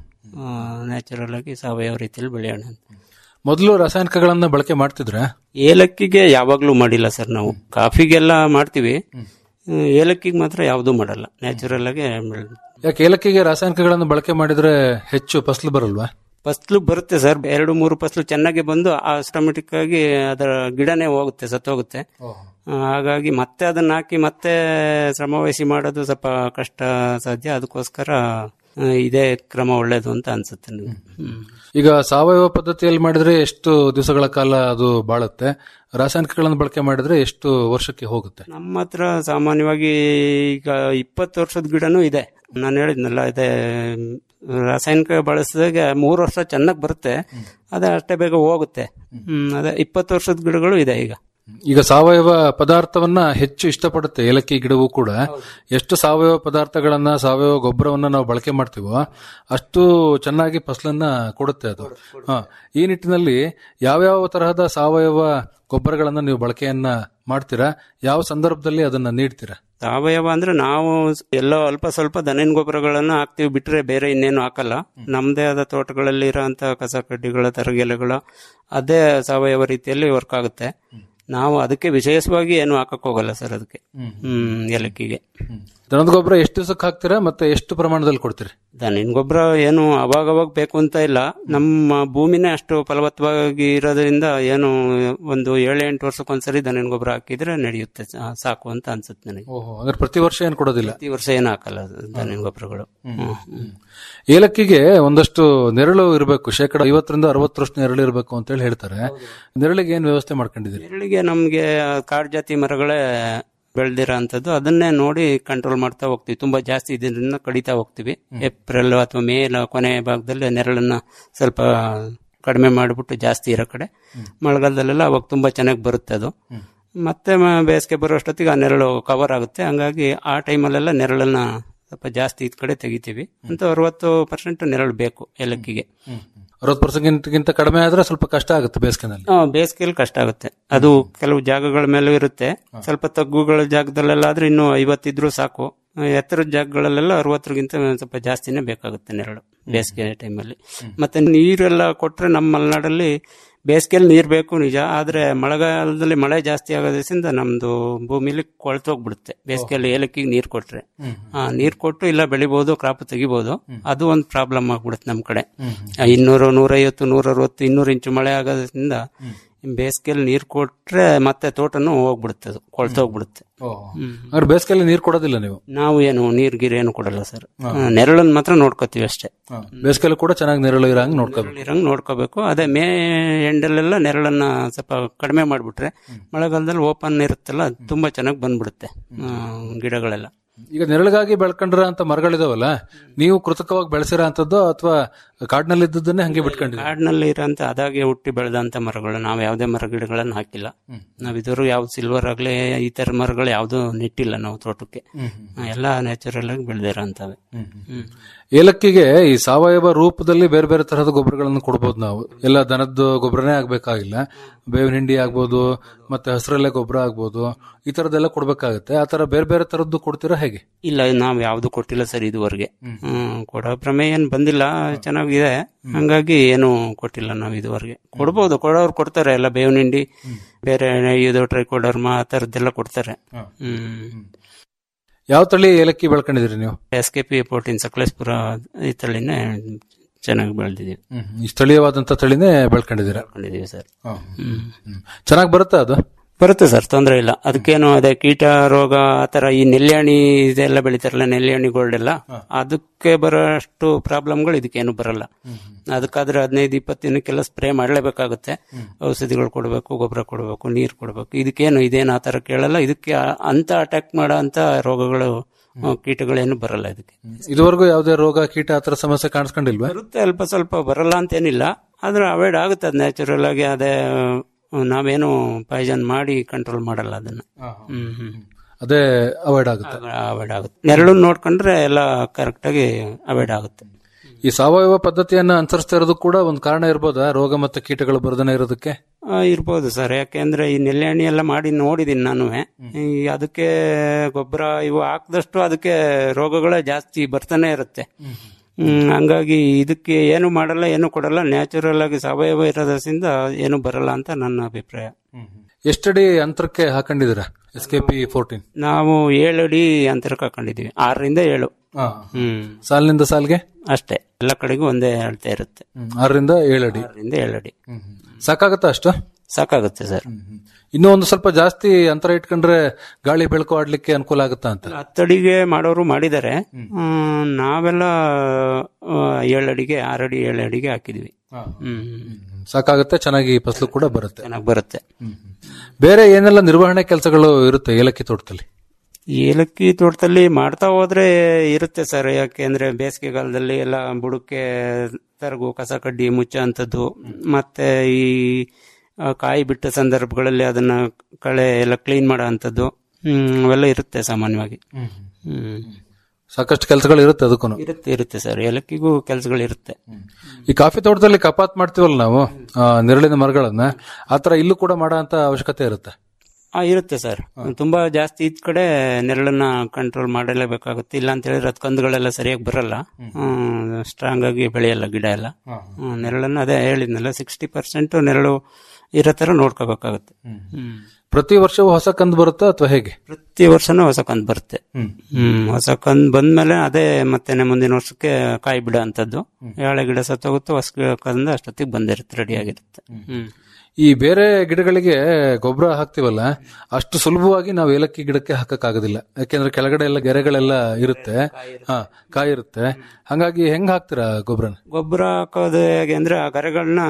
ನ್ಯಾಚುರಲ್ ಆಗಿ ಸಾವಯವ ರೀತಿಯಲ್ಲಿ ಬೆಳೆಯೋಣ ಅಂತ ಮೊದಲು ರಾಸಾಯನಿಕಗಳನ್ನ ಬಳಕೆ ಮಾಡ್ತಿದ್ರ ಏಲಕ್ಕಿಗೆ ಯಾವಾಗ್ಲೂ ಮಾಡಿಲ್ಲ ಸರ್ ನಾವು ಕಾಫಿಗೆಲ್ಲ ಮಾಡ್ತೀವಿ ಹ್ಮ್, ಏಲಕ್ಕಿಗೆ ಮಾತ್ರ ಯಾವುದೂ ಮಾಡಲ್ಲ ನ್ಯಾಚುರಲ್ ಆಗಿ ಬೆಳ್- ಯಾಕೆ ಏಲಕ್ಕಿಗೆ ರಾಸಾಯನಿಕಗಳನ್ನು ಬಳಕೆ ಮಾಡಿದ್ರೆ ಹೆಚ್ಚು ಫಸಲು ಬರಲ್ವಾ ಫಸ್ಲು ಬರುತ್ತೆ ಸರ್ ಎರಡು ಮೂರು ಫಸ್ಲು ಚೆನ್ನಾಗಿ ಬಂದು ಆಟೋಮೆಟಿಕ್ ಆಗಿ ಅದರ ಗಿಡನೇ ಹೋಗುತ್ತೆ ಸತ್ತೋಗುತ್ತೆ ಆ, ಹಾಗಾಗಿ ಮತ್ತೆ ಅದನ್ನ ಹಾಕಿ ಮತ್ತೆ ಶ್ರಮ ವಹಿಸಿ ಮಾಡೋದು ಸ್ವಲ್ಪ ಕಷ್ಟ ಸಾಧ್ಯ ಅದಕ್ಕೋಸ್ಕರ ಆ, ಇದೇ ಕ್ರಮ ಒಳ್ಳೇದು ಅಂತ ಅನ್ಸುತ್ತೆ ನನಗೆ ಹ್ಮ್. ಈಗ ಸಾವಯವ ಪದ್ಧತಿಯಲ್ಲಿ ಮಾಡಿದ್ರೆ ಎಷ್ಟು ದಿವಸಗಳ ಕಾಲ ಅದು ಬಾಳುತ್ತೆ ರಾಸಾಯನಿಕಗಳನ್ನು ಬಳಕೆ ಮಾಡಿದ್ರೆ ಎಷ್ಟು ವರ್ಷಕ್ಕೆ ಹೋಗುತ್ತೆ ನಮ್ಮ ಹತ್ರ ಸಾಮಾನ್ಯವಾಗಿ ಈಗ ಇಪ್ಪತ್ತು ವರ್ಷದ ಗಿಡನೂ ಇದೆ ನಾನು ಹೇಳಿದ್ನಲ್ಲ ಇದೆ ರಾಸಾಯನಿಕ ಬಳಸಿದಾಗ ಮೂರು ವರ್ಷ ಚೆನ್ನಾಗಿ ಬರುತ್ತೆ ಅದೇ ಅಷ್ಟೇ ಬೇಗ ಹೋಗುತ್ತೆ ಹ್ಮ್ ಅದೇ ಇಪ್ಪತ್ತು ವರ್ಷದ ಗಿಡಗಳು ಇದೆ ಈಗ ಈಗ ಸಾವಯವ ಪದಾರ್ಥವನ್ನ ಹೆಚ್ಚು ಇಷ್ಟಪಡುತ್ತೆ ಏಲಕ್ಕಿ ಗಿಡವೂ ಕೂಡ ಎಷ್ಟು ಸಾವಯವ ಪದಾರ್ಥಗಳನ್ನ ಸಾವಯವ ಗೊಬ್ಬರವನ್ನ ನಾವು ಬಳಕೆ ಮಾಡ್ತೀವೋ ಅಷ್ಟು ಚೆನ್ನಾಗಿ ಫಸಲನ್ನ ಕೊಡುತ್ತೆ ಅದು ಹ ಈ ನಿಟ್ಟಿನಲ್ಲಿ ಯಾವ್ಯಾವ ತರಹದ ಸಾವಯವ ಗೊಬ್ಬರಗಳನ್ನ ನೀವು ಬಳಕೆಯನ್ನ ಮಾಡ್ತೀರಾ ಯಾವ ಸಂದರ್ಭದಲ್ಲಿ ಅದನ್ನ ನೀಡ್ತೀರಾ ಸಾವಯವ ಅಂದ್ರೆ ನಾವು ಎಲ್ಲೋ ಅಲ್ಪ ಸ್ವಲ್ಪ ದನಿನ ಗೊಬ್ಬರಗಳನ್ನ ಹಾಕ್ತಿವಿ ಬಿಟ್ರೆ ಬೇರೆ ಇನ್ನೇನು ಹಾಕಲ್ಲ ನಮ್ದೇ ಆದ ತೋಟಗಳಲ್ಲಿ ಇರೋಂತ ಕಸ ಕಡ್ಡಿಗಳ ತರಗೆಲೆಗಳು ಅದೇ ಸಾವಯವ ರೀತಿಯಲ್ಲಿ ವರ್ಕ್ ಆಗುತ್ತೆ ನಾವು ಅದಕ್ಕೆ ವಿಶೇಷವಾಗಿ ಏನು ಹಾಕಕ್ ಹೋಗಲ್ಲ ಸರ್ ಅದಕ್ಕೆ ಹ್ಮ್ ಏಲಕ್ಕಿಗೆ ದನದ ಗೊಬ್ಬರ ಎಷ್ಟು ದಿವಸಕ್ಕೆ ಹಾಕ್ತೀರಾ ಮತ್ತೆ ಎಷ್ಟು ಪ್ರಮಾಣದಲ್ಲಿ ಕೊಡ್ತೀರಿ ದನಿನ ಗೊಬ್ಬರ ಏನು ಅವಾಗ ಅವಾಗ ಬೇಕು ಅಂತ ಇಲ್ಲ ನಮ್ಮ ಭೂಮಿನೇ ಅಷ್ಟು ಫಲವತ್ತವಾಗಿ ಇರೋದ್ರಿಂದ ಏನು ಒಂದು ಏಳು ಎಂಟು ವರ್ಷಕ್ಕೊಂದ್ಸರಿ ದನಿನ ಗೊಬ್ಬರ ಹಾಕಿದ್ರೆ ನಡೆಯುತ್ತೆ ಸಾ- ಸಾಕು ಅಂತ ಅನ್ಸುತ್ತೆ ನನಗೆ ಓಹೋ ಅಂದ್ರೆ ಪ್ರತಿ ವರ್ಷ ಏನು ಕೊಡೋದಿಲ್ಲ ಪ್ರತಿ ವರ್ಷ ಏನು ಹಾಕಲ್ಲ ಅದು ದನಿನ ಗೊಬ್ಬರಗಳು ಹ್ಮ್. ಹ್ಮ್. ಏಲಕ್ಕಿಗೆ ಒಂದಷ್ಟು ನೆರಳು ಇರಬೇಕು ಶೇಕಡ ಐವತ್ತರಿಂದ ಅರವತ್ತರಷ್ಟು ನೆರಳು ಇರಬೇಕು ಅಂತ ಹೇಳಿ ಹೇಳ್ತಾರೆ ನೆರಳಿಗೆ ಏನ್ ವ್ಯವಸ್ಥೆ ಮಾಡ್ಕೊಂಡಿದ್ದೀರಿ ನೆರಳಿಗೆ ನಮ್ಗೆ ಕಾಡು ಜಾತಿ ಮರಗಳೇ ಬೆಳೆದಿರೋ ಅಂಥದ್ದು ಅದನ್ನೇ ನೋಡಿ ಕಂಟ್ರೋಲ್ ಮಾಡ್ತಾ ಹೋಗ್ತೀವಿ ತುಂಬಾ ಜಾಸ್ತಿ ಇದನ್ನ ಕಡಿತಾ ಹೋಗ್ತೀವಿ ಏಪ್ರಿಲ್ ಅಥವಾ ಮೇ ಲ- ಕೊನೆ ಭಾಗದಲ್ಲಿ ನೆರಳನ್ನ ಸ್ವಲ್ಪ ಕಡಿಮೆ ಮಾಡಿಬಿಟ್ಟು ಜಾಸ್ತಿ ಇರೋ ಕಡೆ ಮಳೆಗಾಲದಲ್ಲೆಲ್ಲ ಅವಾಗ ತುಂಬಾ ಚೆನ್ನಾಗಿ ಬರುತ್ತೆ ಅದು ಮತ್ತೆ ಮ- ಬೇಸಿಗೆ ಬರೋ ಅಷ್ಟೊತ್ತಿಗೆ ಆ ನೆರಳು ಕವರ್ ಆಗುತ್ತೆ ಹಂಗಾಗಿ ಆ ಟೈಮಲ್ಲೆಲ್ಲ ನೆರಳನ್ನ ಸ್ವಲ್ಪ ಜಾಸ್ತಿ ಇದ್ ಕಡೆ ತೆಗಿತೀವಿ ಅಂತ ಅರವತ್ತು ಪರ್ಸೆಂಟ್ ನೆರಳು ಬೇಕು ಏಲಕ್ಕಿಗೆ ಅರವತ್ತು ಪರ್ಸೆಂಟ್ಗಿಂತ ಕಡಿಮೆ ಆದ್ರೆ ಸ್ವಲ್ಪ ಕಷ್ಟ ಆಗುತ್ತೆ ಬೇಸಿಗೆನಲ್ಲಿ ಆ, ಬೇಸಿಗೆಯಲ್ಲಿ ಕಷ್ಟ ಆಗುತ್ತೆ ಅದು ಕೆಲವು ಜಾಗಗಳ ಮೇಲೂ ಇರುತ್ತೆ ಸ್ವಲ್ಪ ತಗ್ಗುಗಳ ಜಾಗದಲ್ಲೆಲ್ಲ ಆದ್ರೆ ಇನ್ನು ಐವತ್ತಿದ್ರು ಸಾಕು ಆ, ಎತ್ತರದ ಜಾಗಗಳಲ್ಲೆಲ್ಲ ಅರವತ್ತರಿಗಿಂತ ಒಂದ್ ಸ್ವಲ್ಪ ಜಾಸ್ತಿನೇ ಬೇಕಾಗುತ್ತೆ ನೆರಳು ಬೇಸಿಗೆ ಟೈಮಲ್ಲಿ ಮತ್ತೆ ನೀರೆಲ್ಲ ಕೊಟ್ರೆ ನಮ್ಮ ಮಲೆನಾಡಲ್ಲಿ ಬೇಸಿಗೆಯಲ್ಲಿ ನೀರು ಬೇಕು ನಿಜ ಆದ್ರೆ ಮಳೆಗಾಲದಲ್ಲಿ ಮಳೆ ಜಾಸ್ತಿ ಆಗೋದ್ರಿಂದ ನಮ್ದು ಭೂಮಿಲಿ ಕೊಳ್ತೋಗ್ಬಿಡುತ್ತೆ ಬೇಸಿಗೆಯಲ್ಲಿ ಏಲಕ್ಕಿಗೆ ನೀರು ಕೊಟ್ರೆ ಆ ನೀರು ಕೊಟ್ಟು ಇಲ್ಲ ಬೆಳಿಬಹುದು ಕ್ರಾಪ್ ತೆಗಿಬಹುದು ಅದು ಒಂದು ಪ್ರಾಬ್ಲಮ್ ಆಗ್ಬಿಡುತ್ತೆ ನಮ್ ಕಡೆ ಆ, ಇನ್ನೂರು ನೂರೈವತ್ತು ನೂರ ಅರವತ್ತು ಇನ್ನೂರು ಇಂಚು ಮಳೆ ಆಗೋದ್ರಿಂದ ಬೇಸಿಗೆಯಲ್ಲಿ ನೀರು ಕೊಟ್ರೆ ಮತ್ತೆ ತೋಟನು ಹೋಗ್ಬಿಡುತ್ತೆ ಅದು ಕೊಳ್ತೋಗ್ಬಿಡುತ್ತೆ ಹ್ಮ್. ಅಂದ್ರೆ ಬೇಸಿಗೆಯಲ್ಲಿ ನೀರು ಕೊಡೋದಿಲ್ಲ ನೀವು ನಾವು ಏನು ನೀರ್ ಗೀರ್ ಏನು ಕೊಡಲ್ಲ ಸರ್ ನೆರಳನ್ನ ಮಾತ್ರ ನೋಡ್ಕೋತೀವಿ ಅಷ್ಟೇ ಬೇಸಿಗೆಯಲ್ಲಿ ಕೂಡ ಚೆನ್ನಾಗಿ ನೆರಳು ಇರಂಗ್ ನೋಡ್ಕೋಬೇಕು ಇರಂಗ್ ನೋಡ್ಕೋಬೇಕು ಅದೇ ಮೇ ಎಂಡಲ್ಲೆಲ್ಲ ನೆರಳನ್ನ ಸ್ವಲ್ಪ ಕಡಿಮೆ ಮಾಡ್ಬಿಟ್ರೆ ಮಳೆಗಾಲದಲ್ಲಿ ಓಪನ್ ಇರುತ್ತಲ್ಲ ಅದು ತುಂಬಾ ಚೆನ್ನಾಗಿ ಬಂದ್ಬಿಡುತ್ತೆ ಆ, ಗಿಡಗಳೆಲ್ಲ ಈಗ ನೆರಳಿಗಾಗಿ ಬೆಳ್ಕೊಂಡ್ರ ಅಂತ ಮರಗಳಿದಾವಲ್ಲ ನೀವು ಕೃತಕವಾಗಿ ಬೆಳೆಸಿರ ಅಂತದ್ದು ಅಥವಾ ಕಾಡಿನಲ್ಲಿ ಇದ್ದದನ್ನೇ ಹಂಗೆ ಬಿಟ್ಕೊಂಡಿದ್ದೀರಿ ಕಾಡಿನಲ್ಲಿ ಇರೋಂಥ ಅದಾಗೆ ಹುಟ್ಟಿ ಬೆಳೆದಂತ ಮರಗಳು ನಾವು ಯಾವುದೇ ಮರ ಗಿಡಗಳನ್ನು ಹಾಕಿಲ್ಲ ನಾವ್ ಇದುವರೆಗೂ ಯಾವ್ದು ಸಿಲ್ವರ್ ಆಗ್ಲಿ ಈ ತರ ಮರಗಳು ಯಾವ್ದು ನೆಟ್ಟಿಲ್ಲ ನಾವು ತೋಟಕ್ಕೆ ಎಲ್ಲ ನ್ಯಾಚುರಲ್ ಆಗಿ ಬೆಳೆದಿರೋಂಥವೆ ಹ್ಮ್ ಏಲಕ್ಕಿಗೆ ಈ ಸಾವಯವ ರೂಪದಲ್ಲಿ ಬೇರೆ ಬೇರೆ ತರಹದ ಗೊಬ್ಬರಗಳನ್ನು ಕೊಡ್ಬೋದು ನಾವು ಎಲ್ಲ ದನದ ಗೊಬ್ಬರನೇ ಆಗ್ಬೇಕಾಗಿಲ್ಲ ಬೇವಿನ ಹಿಂಡಿ ಆಗ್ಬೋದು ಮತ್ತೆ ಹಸಿರೆಲೆ ಗೊಬ್ಬರ ಆಗ್ಬೋದು ಈ ತರದೆಲ್ಲ ಕೊಡ್ಬೇಕಾಗತ್ತೆ ಆ ತರ ಬೇರೆ ಬೇರೆ ತರದ್ದು ಕೊಡ್ತೀರಾ ಹೇಗೆ ಇಲ್ಲ ನಾವು ಯಾವ್ದು ಕೊಟ್ಟಿಲ್ಲ ಸರ್ ಇದುವರೆಗೆ ಹ್ಮ್ ಕೊಡೋ ಪ್ರಮೇಯ ಏನ್ ಬಂದಿಲ್ಲ ಚೆನ್ನಾಗಿದೆ ಹಂಗಾಗಿ ಏನು ಕೊಟ್ಟಿಲ್ಲ ನಾವು ಇದುವರೆಗೆ ಕೊಡ್ಬೋದು ಕೊಡೋರು ಕೊಡ್ತಾರೆ ಎಲ್ಲ ಬೇವಿನ ಹಿಂಡಿ ಬೇರೆ ಇದು ಟ್ರೈಕೋಡರ್ಮ ಆ ತರದ್ದೆಲ್ಲ ಕೊಡ್ತಾರೆ ಹ್ಮ್ ಯಾವ ತಳಿ ಏಲಕ್ಕಿ ಬೆಳ್ಕೊಂಡಿದ್ದೀರಿ ನೀವು S K P fourteen Sakleshpur ಈ ತಳಿನೇ ಚೆನ್ನಾಗಿ ಬೆಳೆದಿದ್ದೀವಿ ಈ ಸ್ಥಳೀಯವಾದಂತ ತಳಿನೇ ಬೆಳ್ಕೊಂಡಿದ್ದೀರಾ ಬೆಳ್ಕೊಂಡಿದ್ದೀವಿ ಸರ್ ಚೆನ್ನಾಗಿ ಬರುತ್ತಾ ಅದು ಬರುತ್ತೆ ಸರ್ ತೊಂದರೆ ಇಲ್ಲ ಅದಕ್ಕೇನು ಅದೇ ಕೀಟ ರೋಗ ಆತರ ಈ ನೆಲ್ಯಾಣಿ ಇದೆಲ್ಲ ಬೆಳಿತಾರಲ್ಲ ನೆಲ್ಯಾಣಿ ಗೋಲ್ಡ್ ಎಲ್ಲ ಅದಕ್ಕೆ ಬರೋಷ್ಟು ಪ್ರಾಬ್ಲಮ್ಗಳು ಇದಕ್ಕೇನು ಬರಲ್ಲ ಅದಕ್ಕಾದ್ರೆ ಹದಿನೈದು ಇಪ್ಪತ್ತು ದಿನಕ್ಕೆಲ್ಲ ಸ್ಪ್ರೇ ಮಾಡಲೇಬೇಕಾಗುತ್ತೆ ಔಷಧಿಗಳು ಕೊಡಬೇಕು ಗೊಬ್ಬರ ಕೊಡಬೇಕು ನೀರು ಕೊಡಬೇಕು ಇದಕ್ಕೇನು ಇದೇನು ಆ ಥರ ಕೇಳಲ್ಲ ಇದಕ್ಕೆ ಆ- ಅಂತ ಅಟ್ಯಾಕ್ ಮಾಡೋ ಅಂತ ರೋಗಗಳು ಆ, ಕೀಟಗಳೇನು ಬರಲ್ಲ ಇದಕ್ಕೆ ಇದುವರೆಗೂ ಯಾವುದೇ ರೋಗ ಕೀಟ ಆತರ ಸಮಸ್ಯೆ ಕಾಣಿಸ್ಕೊಂಡಿಲ್ವಾ ಬರುತ್ತೆ ಅಲ್ಪ ಸ್ವಲ್ಪ ಬರಲ್ಲ ಅಂತೇನಿಲ್ಲ ಆದ್ರೆ ಅವಾಯ್ಡ್ ಆಗುತ್ತೆ ಅದು ನ್ಯಾಚುರಲ್ ಆಗಿ ಅದೇ ಆ, ನಾವೇನು ಪಾಯ್ಸನ್ ಮಾಡಿ ಕಂಟ್ರೋಲ್ ಮಾಡಲ್ಲ ಅದನ್ನ ಹ್ಮ್ ಹ್ಮ್ ಅದೇ ಅವಾಯ್ಡ್ ಆಗುತ್ತೆ ಅವಾಯ್ಡ್ ಆಗುತ್ತೆ ನೆರಳು ನೋಡ್ಕೊಂಡ್ರೆ ಎಲ್ಲ ಕರೆಕ್ಟ್ ಆಗಿ ಅವಾಯ್ಡ್ ಆಗುತ್ತೆ ಈ ಸಾವಯವ ಪದ್ಧತಿಯನ್ನ ಅನುಸರಿಸ್ತಾ ಇರೋದು ಕೂಡ ಒಂದು ಕಾರಣ ಇರ್ಬೋದಾ ರೋಗ ಮತ್ತೆ ಕೀಟಗಳು ಬರ್ದನೆ ಇರೋದಕ್ಕೆ ಆ, ಇರ್ಬೋದು ಸರ್ ಯಾಕೆಂದ್ರೆ ಈ ನೆಲ್ಯಾಣಿ ಎಲ್ಲ ಮಾಡಿ ನೋಡಿದೀನಿ ನಾನು ಈ ಅದಕ್ಕೆ ಗೊಬ್ಬರ ಇವು ಹಾಕಿದಷ್ಟು ಅದಕ್ಕೆ ರೋಗಗಳೇ ಜಾಸ್ತಿ ಬರ್ತಾನೆ ಇರುತ್ತೆ ಹ್ಮ್ ಹಂಗಾಗಿ ಇದಕ್ಕೆ ಏನು ಮಾಡಲ್ಲ ಏನು ಕೊಡಲ್ಲ ನ್ಯಾಚುರಲ್ ಆಗಿ ಸಾವಯವ ಇರೋದ್ರಿಂದ ಏನು ಬರಲ್ಲ ಅಂತ ನನ್ನ ಅಭಿಪ್ರಾಯ ಎಷ್ಟಡಿ ಅಂತರಕ್ಕೆ ಹಾಕೊಂಡಿದ್ದೀರಾ ಎಸ್ ಕೆ ಪಿ ಫೋರ್ಟೀನ್ ನಾವು ಏಳು ಅಡಿ ಅಂತರಕ್ಕೆ ಹಾಕೊಂಡಿದೀವಿ ಆರರಿಂದ ಏಳು ಹ್ಮ್ ಸಾಲಿನಿಂದ ಸಾಲ್ಗೆ ಅಷ್ಟೇ ಎಲ್ಲ ಕಡೆಗೂ ಒಂದೇ ಅಳತೆ ಇರುತ್ತೆ ಆರರಿಂದ ಏಳಡಿ ಆರರಿಂದ ಏಳು ಅಡಿ ಸಾಕಾಗತ್ತಾ ಅಷ್ಟು ಸಾಕಾಗುತ್ತೆ ಸರ್ ಇನ್ನೂ ಒಂದು ಸ್ವಲ್ಪ ಜಾಸ್ತಿ ಅಂತರ ಇಟ್ಕೊಂಡ್ರೆ ಗಾಳಿ ಬೆಳಕು ಆಡ್ಲಿಕ್ಕೆ ಅನುಕೂಲ ಆಗುತ್ತಾ ಅಂತ ಹತ್ತಡಿಗೆ ಮಾಡೋರು ಮಾಡಿದ್ದಾರೆ ಹ್ಮ್, ನಾವೆಲ್ಲ ಆ, ಏಳು ಅಡಿಗೆ ಆರು ಅಡಿ ಏಳು ಅಡಿಗೆ ಹಾಕಿದ್ವಿ ಹ್ಮ್ ಸಾಕಾಗುತ್ತೆ ಚೆನ್ನಾಗಿ ಫಸಲು ಕೂಡ ಬರುತ್ತೆ ಚೆನ್ನಾಗಿ ಬರುತ್ತೆ ಬೇರೆ ಏನೆಲ್ಲ ನಿರ್ವಹಣೆ ಕೆಲಸಗಳು ಇರುತ್ತೆ ಏಲಕ್ಕಿ ತೋಟದಲ್ಲಿ ಏಲಕ್ಕಿ ತೋಟದಲ್ಲಿ ಮಾಡ್ತಾ ಹೋದ್ರೆ ಇರುತ್ತೆ ಸರ್ ಯಾಕೆಂದ್ರೆ ಬೇಸಿಗೆಗಾಲದಲ್ಲಿ ಎಲ್ಲ ಬುಡಕ್ಕೆ ತರಗು ಕಸ ಕಡ್ಡಿ ಮುಚ್ಚೋ ಅಂಥದ್ದು ಮತ್ತೆ ಈ ಆ, ಕಾಯಿ ಬಿಟ್ಟ ಸಂದರ್ಭಗಳಲ್ಲಿ ಅದನ್ನ ಕಳೆ ಎಲ್ಲ ಕ್ಲೀನ್ ಮಾಡೋ ಅಂಥದ್ದು ಹ್ಮ್ ಅವೆಲ್ಲ ಇರುತ್ತೆ ಸಾಮಾನ್ಯವಾಗಿ ಹ್ಮ್ ಸಾಕಷ್ಟು ಕೆಲಸಗಳು ಇರುತ್ತೆ ಅದಕ್ಕೂ ಇರುತ್ತೆ ಇರುತ್ತೆ ಸರ್ ಏಲಕ್ಕಿಗೂ ಕೆಲಸಗಳು ಇರುತ್ತೆ ಈ ಕಾಫಿ ತೋಟದಲ್ಲಿ ಕಪಾತ್ ಮಾಡ್ತೀವಲ್ಲ ನಾವು ಆ, ನೆರಳಿನ ಮರಗಳನ್ನ ಆತರ ಇಲ್ಲೂ ಕೂಡ ಮಾಡೋ ಅಂತ ಅವಶ್ಯಕತೆ ಇರುತ್ತೆ ಆ ಇರುತ್ತೆ ಸರ್ ತುಂಬಾ ಜಾಸ್ತಿ ಇದ್ ಕಡೆ ನೆರಳನ್ನ ಕಂಟ್ರೋಲ್ ಮಾಡಲೇಬೇಕಾಗುತ್ತೆ ಇಲ್ಲ ಅಂತ ಹೇಳಿದ್ರೆ ಅದ್ ಕಂದುಗಳೆಲ್ಲ ಸರಿಯಾಗಿ ಬರಲ್ಲ ಸ್ಟ್ರಾಂಗ್ ಆಗಿ ಬೆಳೆಯಲ್ಲ ಗಿಡ ಎಲ್ಲ ಹ್ಮ್, ನೆರಳನ್ನ ಅದೇ ಹೇಳಿದ್ನಲ್ಲ ಸಿಕ್ಸ್ಟಿ ಪರ್ಸೆಂಟ್ ನೆರಳು ಇರೋ ತರ ನೋಡ್ಕೋಬೇಕಾಗುತ್ತೆ ಹ್ಮ್. ಪ್ರತಿ ವರ್ಷವೂ ಹೊಸ ಕಂದು ಬರುತ್ತಾ ಅಥವಾ ಹೇಗೆ ಪ್ರತಿ ವರ್ಷನೂ ಹೊಸ ಕಂದ್ ಬರುತ್ತೆ ಹ್ಮ್ ಹೊಸ ಕಂದ್ ಬಂದ್ಮೇಲೆ ಅದೇ ಮತ್ತೆ ಮುಂದಿನ ವರ್ಷಕ್ಕೆ ಕಾಯಿ ಬಿಡೋ ಅಂತದ್ದು ಎಳೆ ಗಿಡ ಸತ್ತೋಗುತ್ತೆ ಹೊಸ ಗಿಡ ಕಂದ ಅಷ್ಟೊತ್ತಿಗೆ ಬಂದಿರುತ್ತೆ ರೆಡಿ ಆಗಿರುತ್ತೆ ಹ್ಮ್ ಈ ಬೇರೆ ಗಿಡಗಳಿಗೆ ಗೊಬ್ಬರ ಹಾಕ್ತಿವಲ್ಲ ಅಷ್ಟು ಸುಲಭವಾಗಿ ನಾವು ಏಲಕ್ಕಿ ಗಿಡಕ್ಕೆ ಹಾಕಕ್ಕಾಗೋದಿಲ್ಲ ಯಾಕೆಂದ್ರೆ ಕೆಳಗಡೆ ಎಲ್ಲ ಗೆರೆಗಳೆಲ್ಲ ಇರುತ್ತೆ ಹಾ ಕಾಯಿ ಇರುತ್ತೆ ಹಂಗಾಗಿ ಹೆಂಗ್ ಹಾಕ್ತೀರಾ ಗೊಬ್ಬರನ ಗೊಬ್ಬರ ಹಾಕೋದು ಹೇಗೆ ಅಂದ್ರೆ ಆ ಗರೆಗಳನ್ನ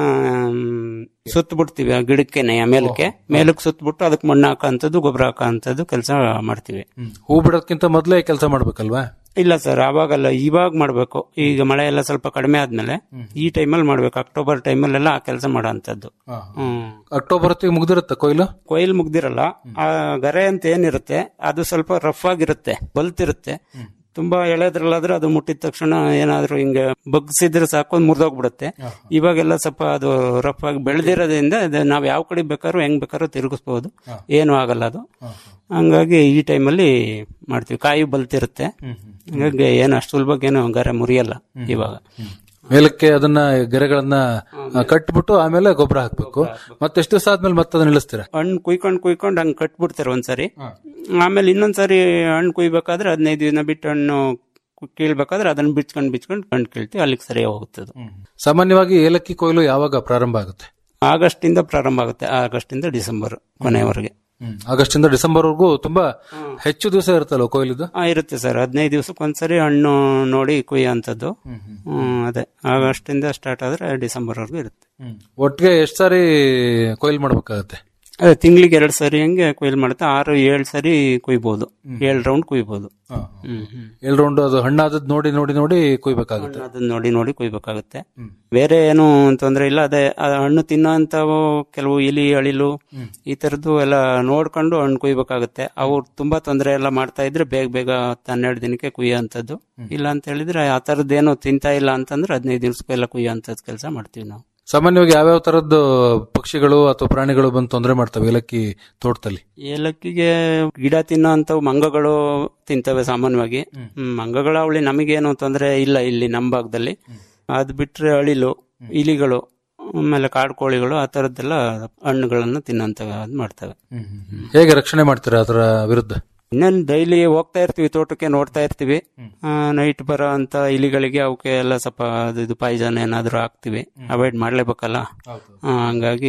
ಸುತ್ತ ಬಿಡ್ತೀವಿ ಆ ಗಿಡಕ್ಕೆನೆ ಆ ಮೇಲಕ್ಕೆ ಮೇಲಕ್ಕೆ ಸುತ್ತಬಿಟ್ಟು ಅದಕ್ಕೆ ಮಣ್ಣು ಹಾಕೋಂಥದ್ದು ಗೊಬ್ಬರ ಹಾಕೋಂಥದ್ದು ಕೆಲಸ ಮಾಡ್ತೀವಿ ಹೂ ಬಿಡೋದ್ಕಿಂತ ಮೊದಲೇ ಕೆಲಸ ಮಾಡ್ಬೇಕಲ್ವಾ ಇಲ್ಲ ಸರ್ ಅವಾಗಲ್ಲ ಇವಾಗ ಮಾಡ್ಬೇಕು ಈಗ ಮಳೆ ಎಲ್ಲ ಸ್ವಲ್ಪ ಕಡಿಮೆ ಆದ್ಮೇಲೆ ಈ ಟೈಮಲ್ಲಿ ಮಾಡ್ಬೇಕು ಅಕ್ಟೋಬರ್ ಟೈಮಲ್ಲೆಲ್ಲ ಆ ಕೆಲಸ ಮಾಡೋ ಅಂಥದ್ದು ಹ್ಮ್ ಅಕ್ಟೋಬರ್ ಹೊತ್ತಿಗೆ ಮುಗ್ದಿರುತ್ತೆ ಕೊಯ್ಲು ಕೊಯ್ಲು ಮುಗ್ದಿರಲ್ಲ ಆ ಗರೆ ಅಂತ ಏನಿರುತ್ತೆ ಅದು ಸ್ವಲ್ಪ ರಫ್ ಆಗಿರುತ್ತೆ ಬಲ್ತಿರುತ್ತೆ ತುಂಬಾ ಎಳೆದ್ರಲ್ಲಾದ್ರೆ ಅದು ಮುಟ್ಟಿದ ತಕ್ಷಣ ಏನಾದ್ರೂ ಹಿಂಗೆ ಬಗ್ಸಿದ್ರೆ ಸಾಕು ಮುರಿದೋಗ್ಬಿಡುತ್ತೆ ಇವಾಗೆಲ್ಲ ಸ್ವಲ್ಪ ಅದು ರಫ್ ಆಗಿ ಬೆಳೆದಿರೋದ್ರಿಂದ ಅದು ನಾವ್ ಯಾವ ಕಡೆ ಬೇಕಾದ್ರೂ ಹೆಂಗ್ ಬೇಕಾದ್ರೂ ತಿರುಗಿಸ್ಬೋದು ಏನು ಆಗಲ್ಲ ಅದು ಹಂಗಾಗಿ ಈ ಟೈಮಲ್ಲಿ ಮಾಡ್ತೀವಿ ಕಾಯಿ ಬಲ್ತಿರುತ್ತೆ ಹಂಗಾಗಿ ಏನು ಅಷ್ಟು ಸುಲಭಕ್ಕೆ ಏನು ಗರೆ ಮುರಿಯಲ್ಲ ಇವಾಗ ಮೇಲಕ್ಕೆ ಅದನ್ನ ಗೆರೆಗಳನ್ನ ಆ, ಕಟ್ಬಿಟ್ಟು ಆಮೇಲೆ ಗೊಬ್ಬರ ಹಾಕ್ಬೇಕು ಮತ್ತೆ ಎಷ್ಟು ದಿವಸ ಆದ್ಮೇಲೆ ಮತ್ತೆ ಅದನ್ನ ಇಳಿಸ್ತೀರಾ ಹಣ್ಣು ಕುಯ್ಕೊಂಡ್ ಕುಯ್ಕೊಂಡ್ ಹಂಗ್ ಕಟ್ಬಿಡ್ತಾರೆ ಒಂದ್ಸರಿ ಆಮೇಲೆ ಇನ್ನೊಂದ್ಸರಿ ಹಣ್ಣು ಕುಯ್ಬೇಕಾದ್ರೆ ಹದಿನೈದು ದಿನ ಬಿಟ್ಟು ಹಣ್ಣು ಕು- ಕೀಳ್ಬೇಕಾದ್ರೆ ಅದನ್ನ ಬಿಚ್ಕೊಂಡ್ ಬಿಚ್ಕೊಂಡ್ ಹಣ್ಣು ಕೀಳ್ತೀವಿ ಅಲ್ಲಿಗೆ ಸರಿಯಾಗಿ ಹೋಗುತ್ತೆ ಅದು ಸಾಮಾನ್ಯವಾಗಿ ಏಲಕ್ಕಿ ಕೊಯ್ಲು ಯಾವಾಗ ಪ್ರಾರಂಭ ಆಗುತ್ತೆ ಆಗಸ್ಟ್ ಇಂದ ಪ್ರಾರಂಭ ಆಗುತ್ತೆ ಆಗಸ್ಟ್ ಇಂದ ಡಿಸೆಂಬರ್ ಕೊನೆಯವರೆಗೆ ಆಗಸ್ಟ್ ಇಂದ ಡಿಸೆಂಬರ್ ವರೆಗೂ ತುಂಬಾ ಹೆಚ್ಚು ದಿವಸ ಇರುತ್ತಲ್ಲ ಕೊಯ್ಲಿದು ಆ, ಇರುತ್ತೆ ಸರ್ ಹದಿನೈದು ದಿವಸಕ್ಕೆ ಒಂದ್ಸರಿ ಹಣ್ಣು ನೋಡಿ ಕುಯ್ಯೋ ಅಂಥದ್ದು ಹ್ಮ್, ಅದೇ ಆಗಸ್ಟ್ ಇಂದ ಸ್ಟಾರ್ಟ್ ಆದ್ರೆ ಡಿಸೆಂಬರ್ ವರೆಗೂ ಇರುತ್ತೆ ಒಟ್ಟಿಗೆ ಎಷ್ಟು ಸಾರಿ ಕೊಯ್ಲು ಮಾಡ್ಬೇಕಾಗತ್ತೆ ಅದೇ ತಿಂಗಳಿಗೆ ಎರಡು ಸರಿ ಹಂಗೆ ಕೊಯ್ಲು ಮಾಡುತ್ತೆ ಆರು ಏಳು ಸರಿ ಕುಯ್ಬೋದು ಏಳು ರೌಂಡ್ ಕುಯ್ಬೋದು ಹ್ಮ್ ಹ್ಮ್ ಎಲ್ ರೌಂಡ್ ಅದು ಹಣ್ಣಾದದ್ ನೋಡಿ ನೋಡಿ ನೋಡಿ ಕೊಯ್ಬೇಕಾಗುತ್ತೆ ಅದನ್ನ ನೋಡಿ ನೋಡಿ ಕುಯ್ಬೇಕಾಗುತ್ತೆ ಬೇರೆ ಏನು ತೊಂದ್ರೆ ಇಲ್ಲ ಅದೇ ಆ ಹಣ್ಣು ತಿನ್ನೋಂಥವು ಕೆಲವು ಇಲಿ ಅಳಿಲು ಈ ತರದ್ದು ಎಲ್ಲ ನೋಡ್ಕೊಂಡು ಹಣ್ಣು ಕುಯ್ಬೇಕಾಗುತ್ತೆ ಅವು ತುಂಬಾ ತೊಂದರೆ ಎಲ್ಲ ಮಾಡ್ತಾ ಇದ್ರೆ ಬೇಗ ಬೇಗ ಹತ್ತು ಹನ್ನೆರಡು ದಿನಕ್ಕೆ ಕುಯ್ಯೋ ಅಂಥದ್ದು ಇಲ್ಲ ಅಂತ ಹೇಳಿದ್ರೆ ಆ ತರದ್ದೇನು ತಿಂತಾ ಇಲ್ಲ ಅಂತಂದ್ರೆ ಹದಿನೈದು ದಿವಸಕ್ಕೆಲ್ಲ ಕುಯ್ಯೋ ಅಂಥದ್ದು ಕೆಲಸ ಮಾಡ್ತೀವಿ ನಾವು ಸಾಮಾನ್ಯವಾಗಿ ಯಾವ್ಯಾವ ತರದ್ದು ಪಕ್ಷಿಗಳು ಅಥವಾ ಪ್ರಾಣಿಗಳು ಬಂದು ತೊಂದರೆ ಮಾಡ್ತವೆ ಏಲಕ್ಕಿ ತೋಟದಲ್ಲಿ ಏಲಕ್ಕಿಗೆ ಗಿಡ ತಿನ್ನೋ ಅಂಥವು ಮಂಗಗಳು ತಿಂತವೆ ಸಾಮಾನ್ಯವಾಗಿ ಹ್ಮ್, ಮಂಗಗಳ ಅವಳಿ ನಮಗೇನು ತೊಂದರೆ ಇಲ್ಲ ಇಲ್ಲಿ ನಮ್ಮ ಭಾಗದಲ್ಲಿ ಅದ್ ಬಿಟ್ರೆ ಅಳಿಲು ಇಲಿಗಳು ಆಮೇಲೆ ಕಾಡ್ಕೋಳಿಗಳು ಆ ತರದ್ದೆಲ್ಲ ಹಣ್ಣುಗಳನ್ನು ತಿನ್ನೋಂತವೆ ಅದ್ ಮಾಡ್ತವೆ ಹೇಗೆ ರಕ್ಷಣೆ ಮಾಡ್ತೀರಾ ಅದರ ವಿರುದ್ಧ ಇನ್ನೇನು ಡೈಲಿ ಹೋಗ್ತಾ ಇರ್ತೀವಿ ತೋಟಕ್ಕೆ ನೋಡ್ತಾ ಇರ್ತೀವಿ ನೈಟ್ ಬರೋ ಅಂತ ಇಲಿಗಳಿಗೆ ಅವಕ್ಕೆ ಎಲ್ಲ ಸ್ವಲ್ಪ ಅದು ಇದು ಪಾಯ್ಸನ್ ಏನಾದ್ರು ಹಾಕ್ತಿವಿ ಅವಾಯ್ಡ್ ಮಾಡ್ಲೇಬೇಕಲ್ಲ ಆ, ಹಂಗಾಗಿ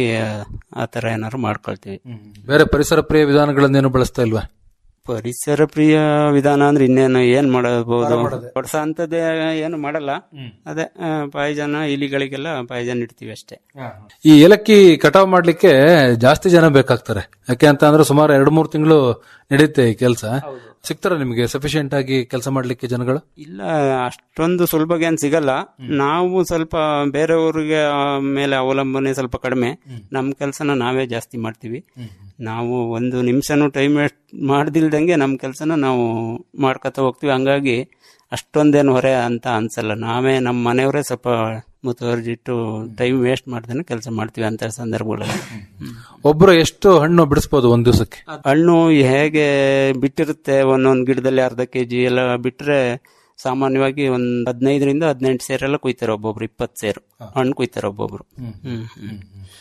ಆ ತರ ಏನಾದ್ರು ಮಾಡ್ಕೊಳ್ತೀವಿ ಬೇರೆ ಪರಿಸರ ಪ್ರಿಯ ವಿಧಾನಗಳನ್ನೇನು ಬಳಸ್ತಾ ಇಲ್ವಾ ಪರಿಸರ ಪ್ರಿಯ ವಿಧಾನ ಅಂದ್ರೆ ಇನ್ನೇನು ಏನ್ ಮಾಡಬಹುದು ಹೊಡ್ಸ ಅಂತದೇ ಏನು ಮಾಡಲ್ಲ ಅದೇ ಆ, ಪಾಯ್ಜನ ಇಲಿಗಳಿಗೆಲ್ಲ ಪಾಯ್ಜನ್ ಇಡ್ತೀವಿ ಅಷ್ಟೇ ಈ ಏಲಕ್ಕಿ ಕಟಾವ್ ಮಾಡ್ಲಿಕ್ಕೆ ಜಾಸ್ತಿ ಜನ ಬೇಕಾಗ್ತಾರೆ ಯಾಕೆ ಅಂತ ಅಂದ್ರೆ ಸುಮಾರು ಎರಡು ಮೂರು ತಿಂಗಳು ನಡೆಯುತ್ತೆ ಈ ಕೆಲಸ ಸಿಗ್ತಾರ ನಿಮಗೆ ಸಫಿಶಿಯಂಟ್ ಆಗಿ ಕೆಲಸ ಮಾಡ್ಲಿಕ್ಕೆ ಜನಗಳು ಇಲ್ಲ ಅಷ್ಟೊಂದು ಸುಲಭ ಏನ್ ಸಿಗಲ್ಲ ನಾವು ಸ್ವಲ್ಪ ಬೇರೆಯವ್ರಿಗೆ ಆ, ಮೇಲೆ ಅವಲಂಬನೆ ಸ್ವಲ್ಪ ಕಡಿಮೆ ನಮ್ ಕೆಲ್ಸನ ನಾವೇ ಜಾಸ್ತಿ ಮಾಡ್ತೀವಿ ನಾವು ಒಂದು ನಿಮಿಷನೂ ಟೈಮ್ ವೇಸ್ಟ್ ಮಾಡ್ದಿಲ್ದಂಗೆ ನಮ್ ಕೆಲ್ಸನ ನಾವು ಮಾಡ್ಕೊತ ಹೋಗ್ತೀವಿ ಹಂಗಾಗಿ ಅಷ್ಟೊಂದೇನು ಹೊರೆ ಅಂತ ಅನ್ಸಲ್ಲ ನಾವೇ ನಮ್ಮ ಮನೆಯವರೇ ಸ್ವಲ್ಪ ಮುತುವರ್ಜಿಟ್ಟು ಟೈಮ್ ವೇಸ್ಟ್ ಮಾಡ್ದೇನೆ ಕೆಲಸ ಮಾಡ್ತೀವಿ ಅಂತ ಸಂದರ್ಭಗಳಲ್ಲಿ ಒಬ್ರು ಎಷ್ಟು ಹಣ್ಣು ಬಿಡಿಸ್ಬೋದು ಒಂದ್ ದಿವಸಕ್ಕೆ ಹಣ್ಣು ಹೇಗೆ ಬಿಟ್ಟಿರುತ್ತೆ ಒಂದೊಂದು ಗಿಡದಲ್ಲಿ ಅರ್ಧ ಕೆಜಿ ಎಲ್ಲ ಬಿಟ್ರೆ ಸಾಮಾನ್ಯವಾಗಿ ಒಂದ್ ಹದಿನೈದರಿಂದ ಹದಿನೆಂಟು ಸೇರೆಲ್ಲ ಕುಯ್ತಾರೆ ಒಬ್ಬೊಬ್ರು ಇಪ್ಪತ್ತು ಸೇರು ಹಣ್ಣು ಕುಯ್ತಾರೆ ಒಬ್ಬೊಬ್ರು ಹ್ಮ್ ಹ್ಮ್.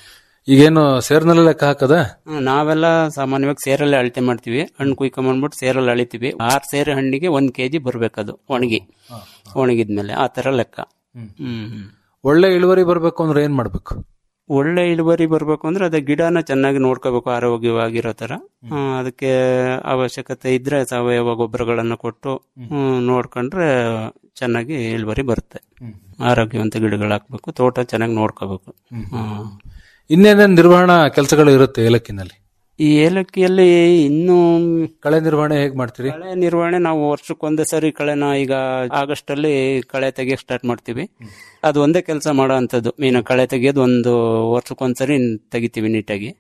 ಈಗೇನು ಸೇರ್ನೆಲ್ಲ ಲೆಕ್ಕ ಹಾಕದ ಹ್ಮ್, ನಾವೆಲ್ಲ ಸಾಮಾನ್ಯವಾಗಿ ಸೇರಲ್ಲೇ ಅಳತೆ ಮಾಡ್ತೀವಿ ಹಣ್ಣು ಕುಯ್ಕೊಂಬಂದ್ಬಿಟ್ಟು ಸೇರಲ್ಲಿ ಅಳಿತೀವಿ ಆರ್ ಸೇರೆ ಹಣ್ಣಿಗೆ ಒಂದ್ ಕೆಜಿ ಬರ್ಬೇಕದು ಒಣಗಿ ಒಣಗಿದ್ಮೇಲೆ ಆ ತರ ಲೆಕ್ಕ ಹ್ಮ್ ಹ್ಮ್. ಒಳ್ಳೆ ಇಳುವರಿ ಬರ್ಬೇಕು ಅಂದ್ರೆ ಏನ್ ಮಾಡ್ಬೇಕು ಒಳ್ಳೆ ಇಳುವರಿ ಬರ್ಬೇಕು ಅಂದ್ರೆ ಅದೇ ಗಿಡನ ಚೆನ್ನಾಗಿ ನೋಡ್ಕೋಬೇಕು ಆರೋಗ್ಯವಾಗಿರೋ ತರ ಆ, ಅದಕ್ಕೆ ಅವಶ್ಯಕತೆ ಇದ್ರೆ ಸಾವಯವ ಗೊಬ್ಬರಗಳನ್ನ ಕೊಟ್ಟು ಹ್ಮ್, ನೋಡ್ಕೊಂಡ್ರೆ ಚೆನ್ನಾಗಿ ಇಳುವರಿ ಬರುತ್ತೆ ಆರೋಗ್ಯವಂತ ಗಿಡಗಳು ಹಾಕ್ಬೇಕು ತೋಟ ಚೆನ್ನಾಗಿ ನೋಡ್ಕೋಬೇಕು ಹ್ಮ್. ಇನ್ನೇನೇನ್ ನಿರ್ವಹಣಾ ಕೆಲಸಗಳು ಇರುತ್ತೆ ಏಲಕ್ಕಿನಲ್ಲಿ ಈ ಏಲಕ್ಕಿಯಲ್ಲಿ ಇನ್ನೂ ಕಳೆ ನಿರ್ವಹಣೆ ಹೇಗ್ ಮಾಡ್ತೀರಿ ಕಳೆ ನಿರ್ವಹಣೆ ನಾವು ವರ್ಷಕ್ಕೊಂದೇ ಸರಿ ಕಳೆನ ಈಗ ಆಗಸ್ಟ್ ಅಲ್ಲಿ ಕಳೆ ತೆಗಿಯಕ್ ಸ್ಟಾರ್ಟ್ ಮಾಡ್ತೀವಿ ಅದು ಒಂದೇ ಕೆಲಸ ಮಾಡೋ ಅಂತದ್ದು ಮೀನು ಕಳೆ ತೆಗಿಯೋದು ಒಂದು ವರ್ಷಕ್ಕೊಂದ್ಸರಿ ತೆಗಿತೀವಿ ನೀಟಾಗಿ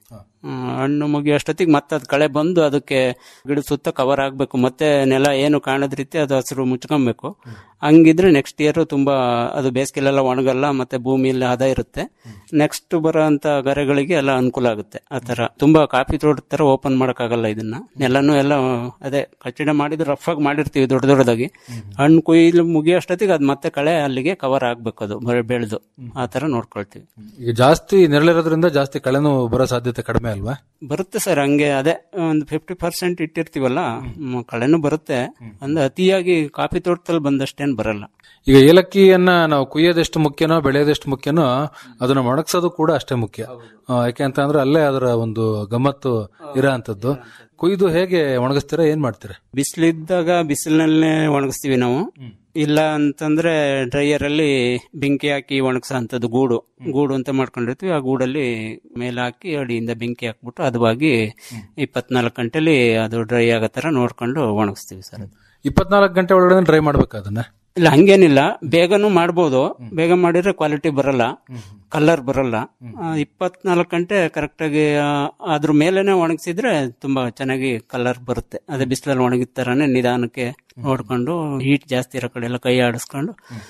ಹ್ಮ್, ಹಣ್ಣು ಮುಗಿಯೋಷ್ಟೊತ್ತಿಗೆ ಮತ್ತೆ ಅದು ಕಳೆ ಬಂದು ಅದಕ್ಕೆ ಗಿಡ ಸುತ್ತ ಕವರ್ ಆಗ್ಬೇಕು ಮತ್ತೆ ನೆಲ ಏನು ಕಾಣದ ರೀತಿ ಅದು ಹಸಿರು ಮುಚ್ಕೊಬೇಕು ಹಂಗಿದ್ರೆ ನೆಕ್ಸ್ಟ್ ಇಯರ್ ತುಂಬಾ ಅದು ಬೇಸಿಗೆಲೆಲ್ಲ ಒಣಗಲ್ಲ ಮತ್ತೆ ಭೂಮಿಯಲ್ಲಿ ಹದ ಇರುತ್ತೆ ನೆಕ್ಸ್ಟ್ ಬರೋ ಅಂತ ಗರೆಗಳಿಗೆ ಎಲ್ಲ ಅನುಕೂಲ ಆಗುತ್ತೆ ಆ ತರ ತುಂಬಾ ಕಾಫಿ ತೋಟದ ತರ ಓಪನ್ ಮಾಡಕ್ಕಾಗಲ್ಲ ಇದನ್ನ ನೆಲನು ಎಲ್ಲ ಅದೇ ಕಚ್ಚಡ ಮಾಡಿದ್ರೆ ರಫ್ ಆಗಿ ಮಾಡಿರ್ತೀವಿ ದೊಡ್ಡ ದೊಡ್ಡದಾಗಿ ಹಣ್ಣು ಕೊಯ್ಲು ಮುಗಿಯೋಷ್ಟೊತ್ತಿಗೆ ಅದು ಮತ್ತೆ ಕಳೆ ಅಲ್ಲಿಗೆ ಕವರ್ ಆಗ್ಬೇಕು ಅದು ಬೆ- ಬೆಳೆದು ಆ ತರ ನೋಡ್ಕೊಳ್ತೀವಿ ಈಗ ಜಾಸ್ತಿ ನೆರಳಿರೋದ್ರಿಂದ ಜಾಸ್ತಿ ಕಳೆನೂ ಬರೋ ಸಾಧ್ಯತೆ ಕಡಿಮೆ ಅಲ್ವಾ ಬರುತ್ತೆ ಸರ್ ಹಂಗೆ ಅದೇ ಒಂದು ಫಿಫ್ಟಿ ಪರ್ಸೆಂಟ್ ಇಟ್ಟಿರ್ತೀವಲ್ಲ ಮ್, ಕಳೆನೂ ಬರುತ್ತೆ ಅಂದ್ರೆ ಅತಿಯಾಗಿ ಕಾಫಿ ತೋಟದಲ್ಲಿ ಬಂದಷ್ಟೇನು ಬರಲ್ಲ ಈಗ ಏಲಕ್ಕಿಯನ್ನ ನಾವು ಕುಯ್ಯೋದೆಷ್ಟು ಮುಖ್ಯನೋ ಬೆಳೆಯೋದೆಷ್ಟು ಮುಖ್ಯನೋ ಅದನ್ನ ಒಣಗ್ಸೋದು ಕೂಡ ಅಷ್ಟೇ ಮುಖ್ಯ ಆ, ಯಾಕೆ ಅಂತ ಅಂದ್ರೆ ಅಲ್ಲೇ ಅದರ ಒಂದು ಗಮ್ಮತ್ತು ಇರೋ ಅಂತದ್ದು ಕುಯ್ದು ಹೇಗೆ ಒಣಗಿಸ್ತೀರಾ ಏನ್ ಮಾಡ್ತೀರಾ ಬಿಸಿಲಿದ್ದಾಗ ಬಿಸಿಲಿನಲ್ಲೇ ಒಣಗಿಸ್ತೀವಿ ನಾವು ಇಲ್ಲ ಅಂತಂದ್ರೆ ಡ್ರೈಯರ್ ಅಲ್ಲಿ ಬೆಂಕಿ ಹಾಕಿ ಒಣಗಿಸೋ ಅಂತದ್ದು ಗೂಡು ಗೂಡು ಅಂತ ಮಾಡ್ಕೊಂಡಿರ್ತೀವಿ ಆ ಗೂಡಲ್ಲಿ ಮೇಲೆ ಹಾಕಿ ಅಡಿಯಿಂದ ಬೆಂಕಿ ಹಾಕ್ಬಿಟ್ಟು ಹದವಾಗಿ ಇಪ್ಪತ್ನಾಲ್ಕು ಗಂಟೆಲಿ ಅದು ಡ್ರೈ ಆಗೋ ತರ ನೋಡ್ಕೊಂಡು ಒಣಗಿಸ್ತೀವಿ ಸರ್ ಅದು ಇಪ್ಪತ್ನಾಲ್ಕು ಗಂಟೆ ಒಳಗಡೆ ಡ್ರೈ ಮಾಡ್ಬೇಕಾ ಅದನ್ನ ಇಲ್ಲ ಹಂಗೇನಿಲ್ಲ ಬೇಗನೂ ಮಾಡ್ಬೋದು ಬೇಗ ಮಾಡಿದ್ರೆ ಕ್ವಾಲಿಟಿ ಬರಲ್ಲ ಕಲರ್ ಬರಲ್ಲ ಇಪ್ಪತ್ನಾಲ್ಕು ಗಂಟೆ ಕರೆಕ್ಟಾಗಿ ಅದ್ರ ಮೇಲೆನೆ ಒಣಗಿಸಿದ್ರೆ ತುಂಬಾ ಚೆನ್ನಾಗಿ ಕಲರ್ ಬರುತ್ತೆ ಅದೇ ಬಿಸಿಲಲ್ಲಿ ಒಣಗಿದ ತರಾನೇ ನಿಧಾನಕ್ಕೆ ನೋಡ್ಕೊಂಡು ಹೀಟ್ ಜಾಸ್ತಿ ಇರೋ ಕಡೆ ಎಲ್ಲ ಕೈ ಆಡಿಸ್ಕೊಂಡು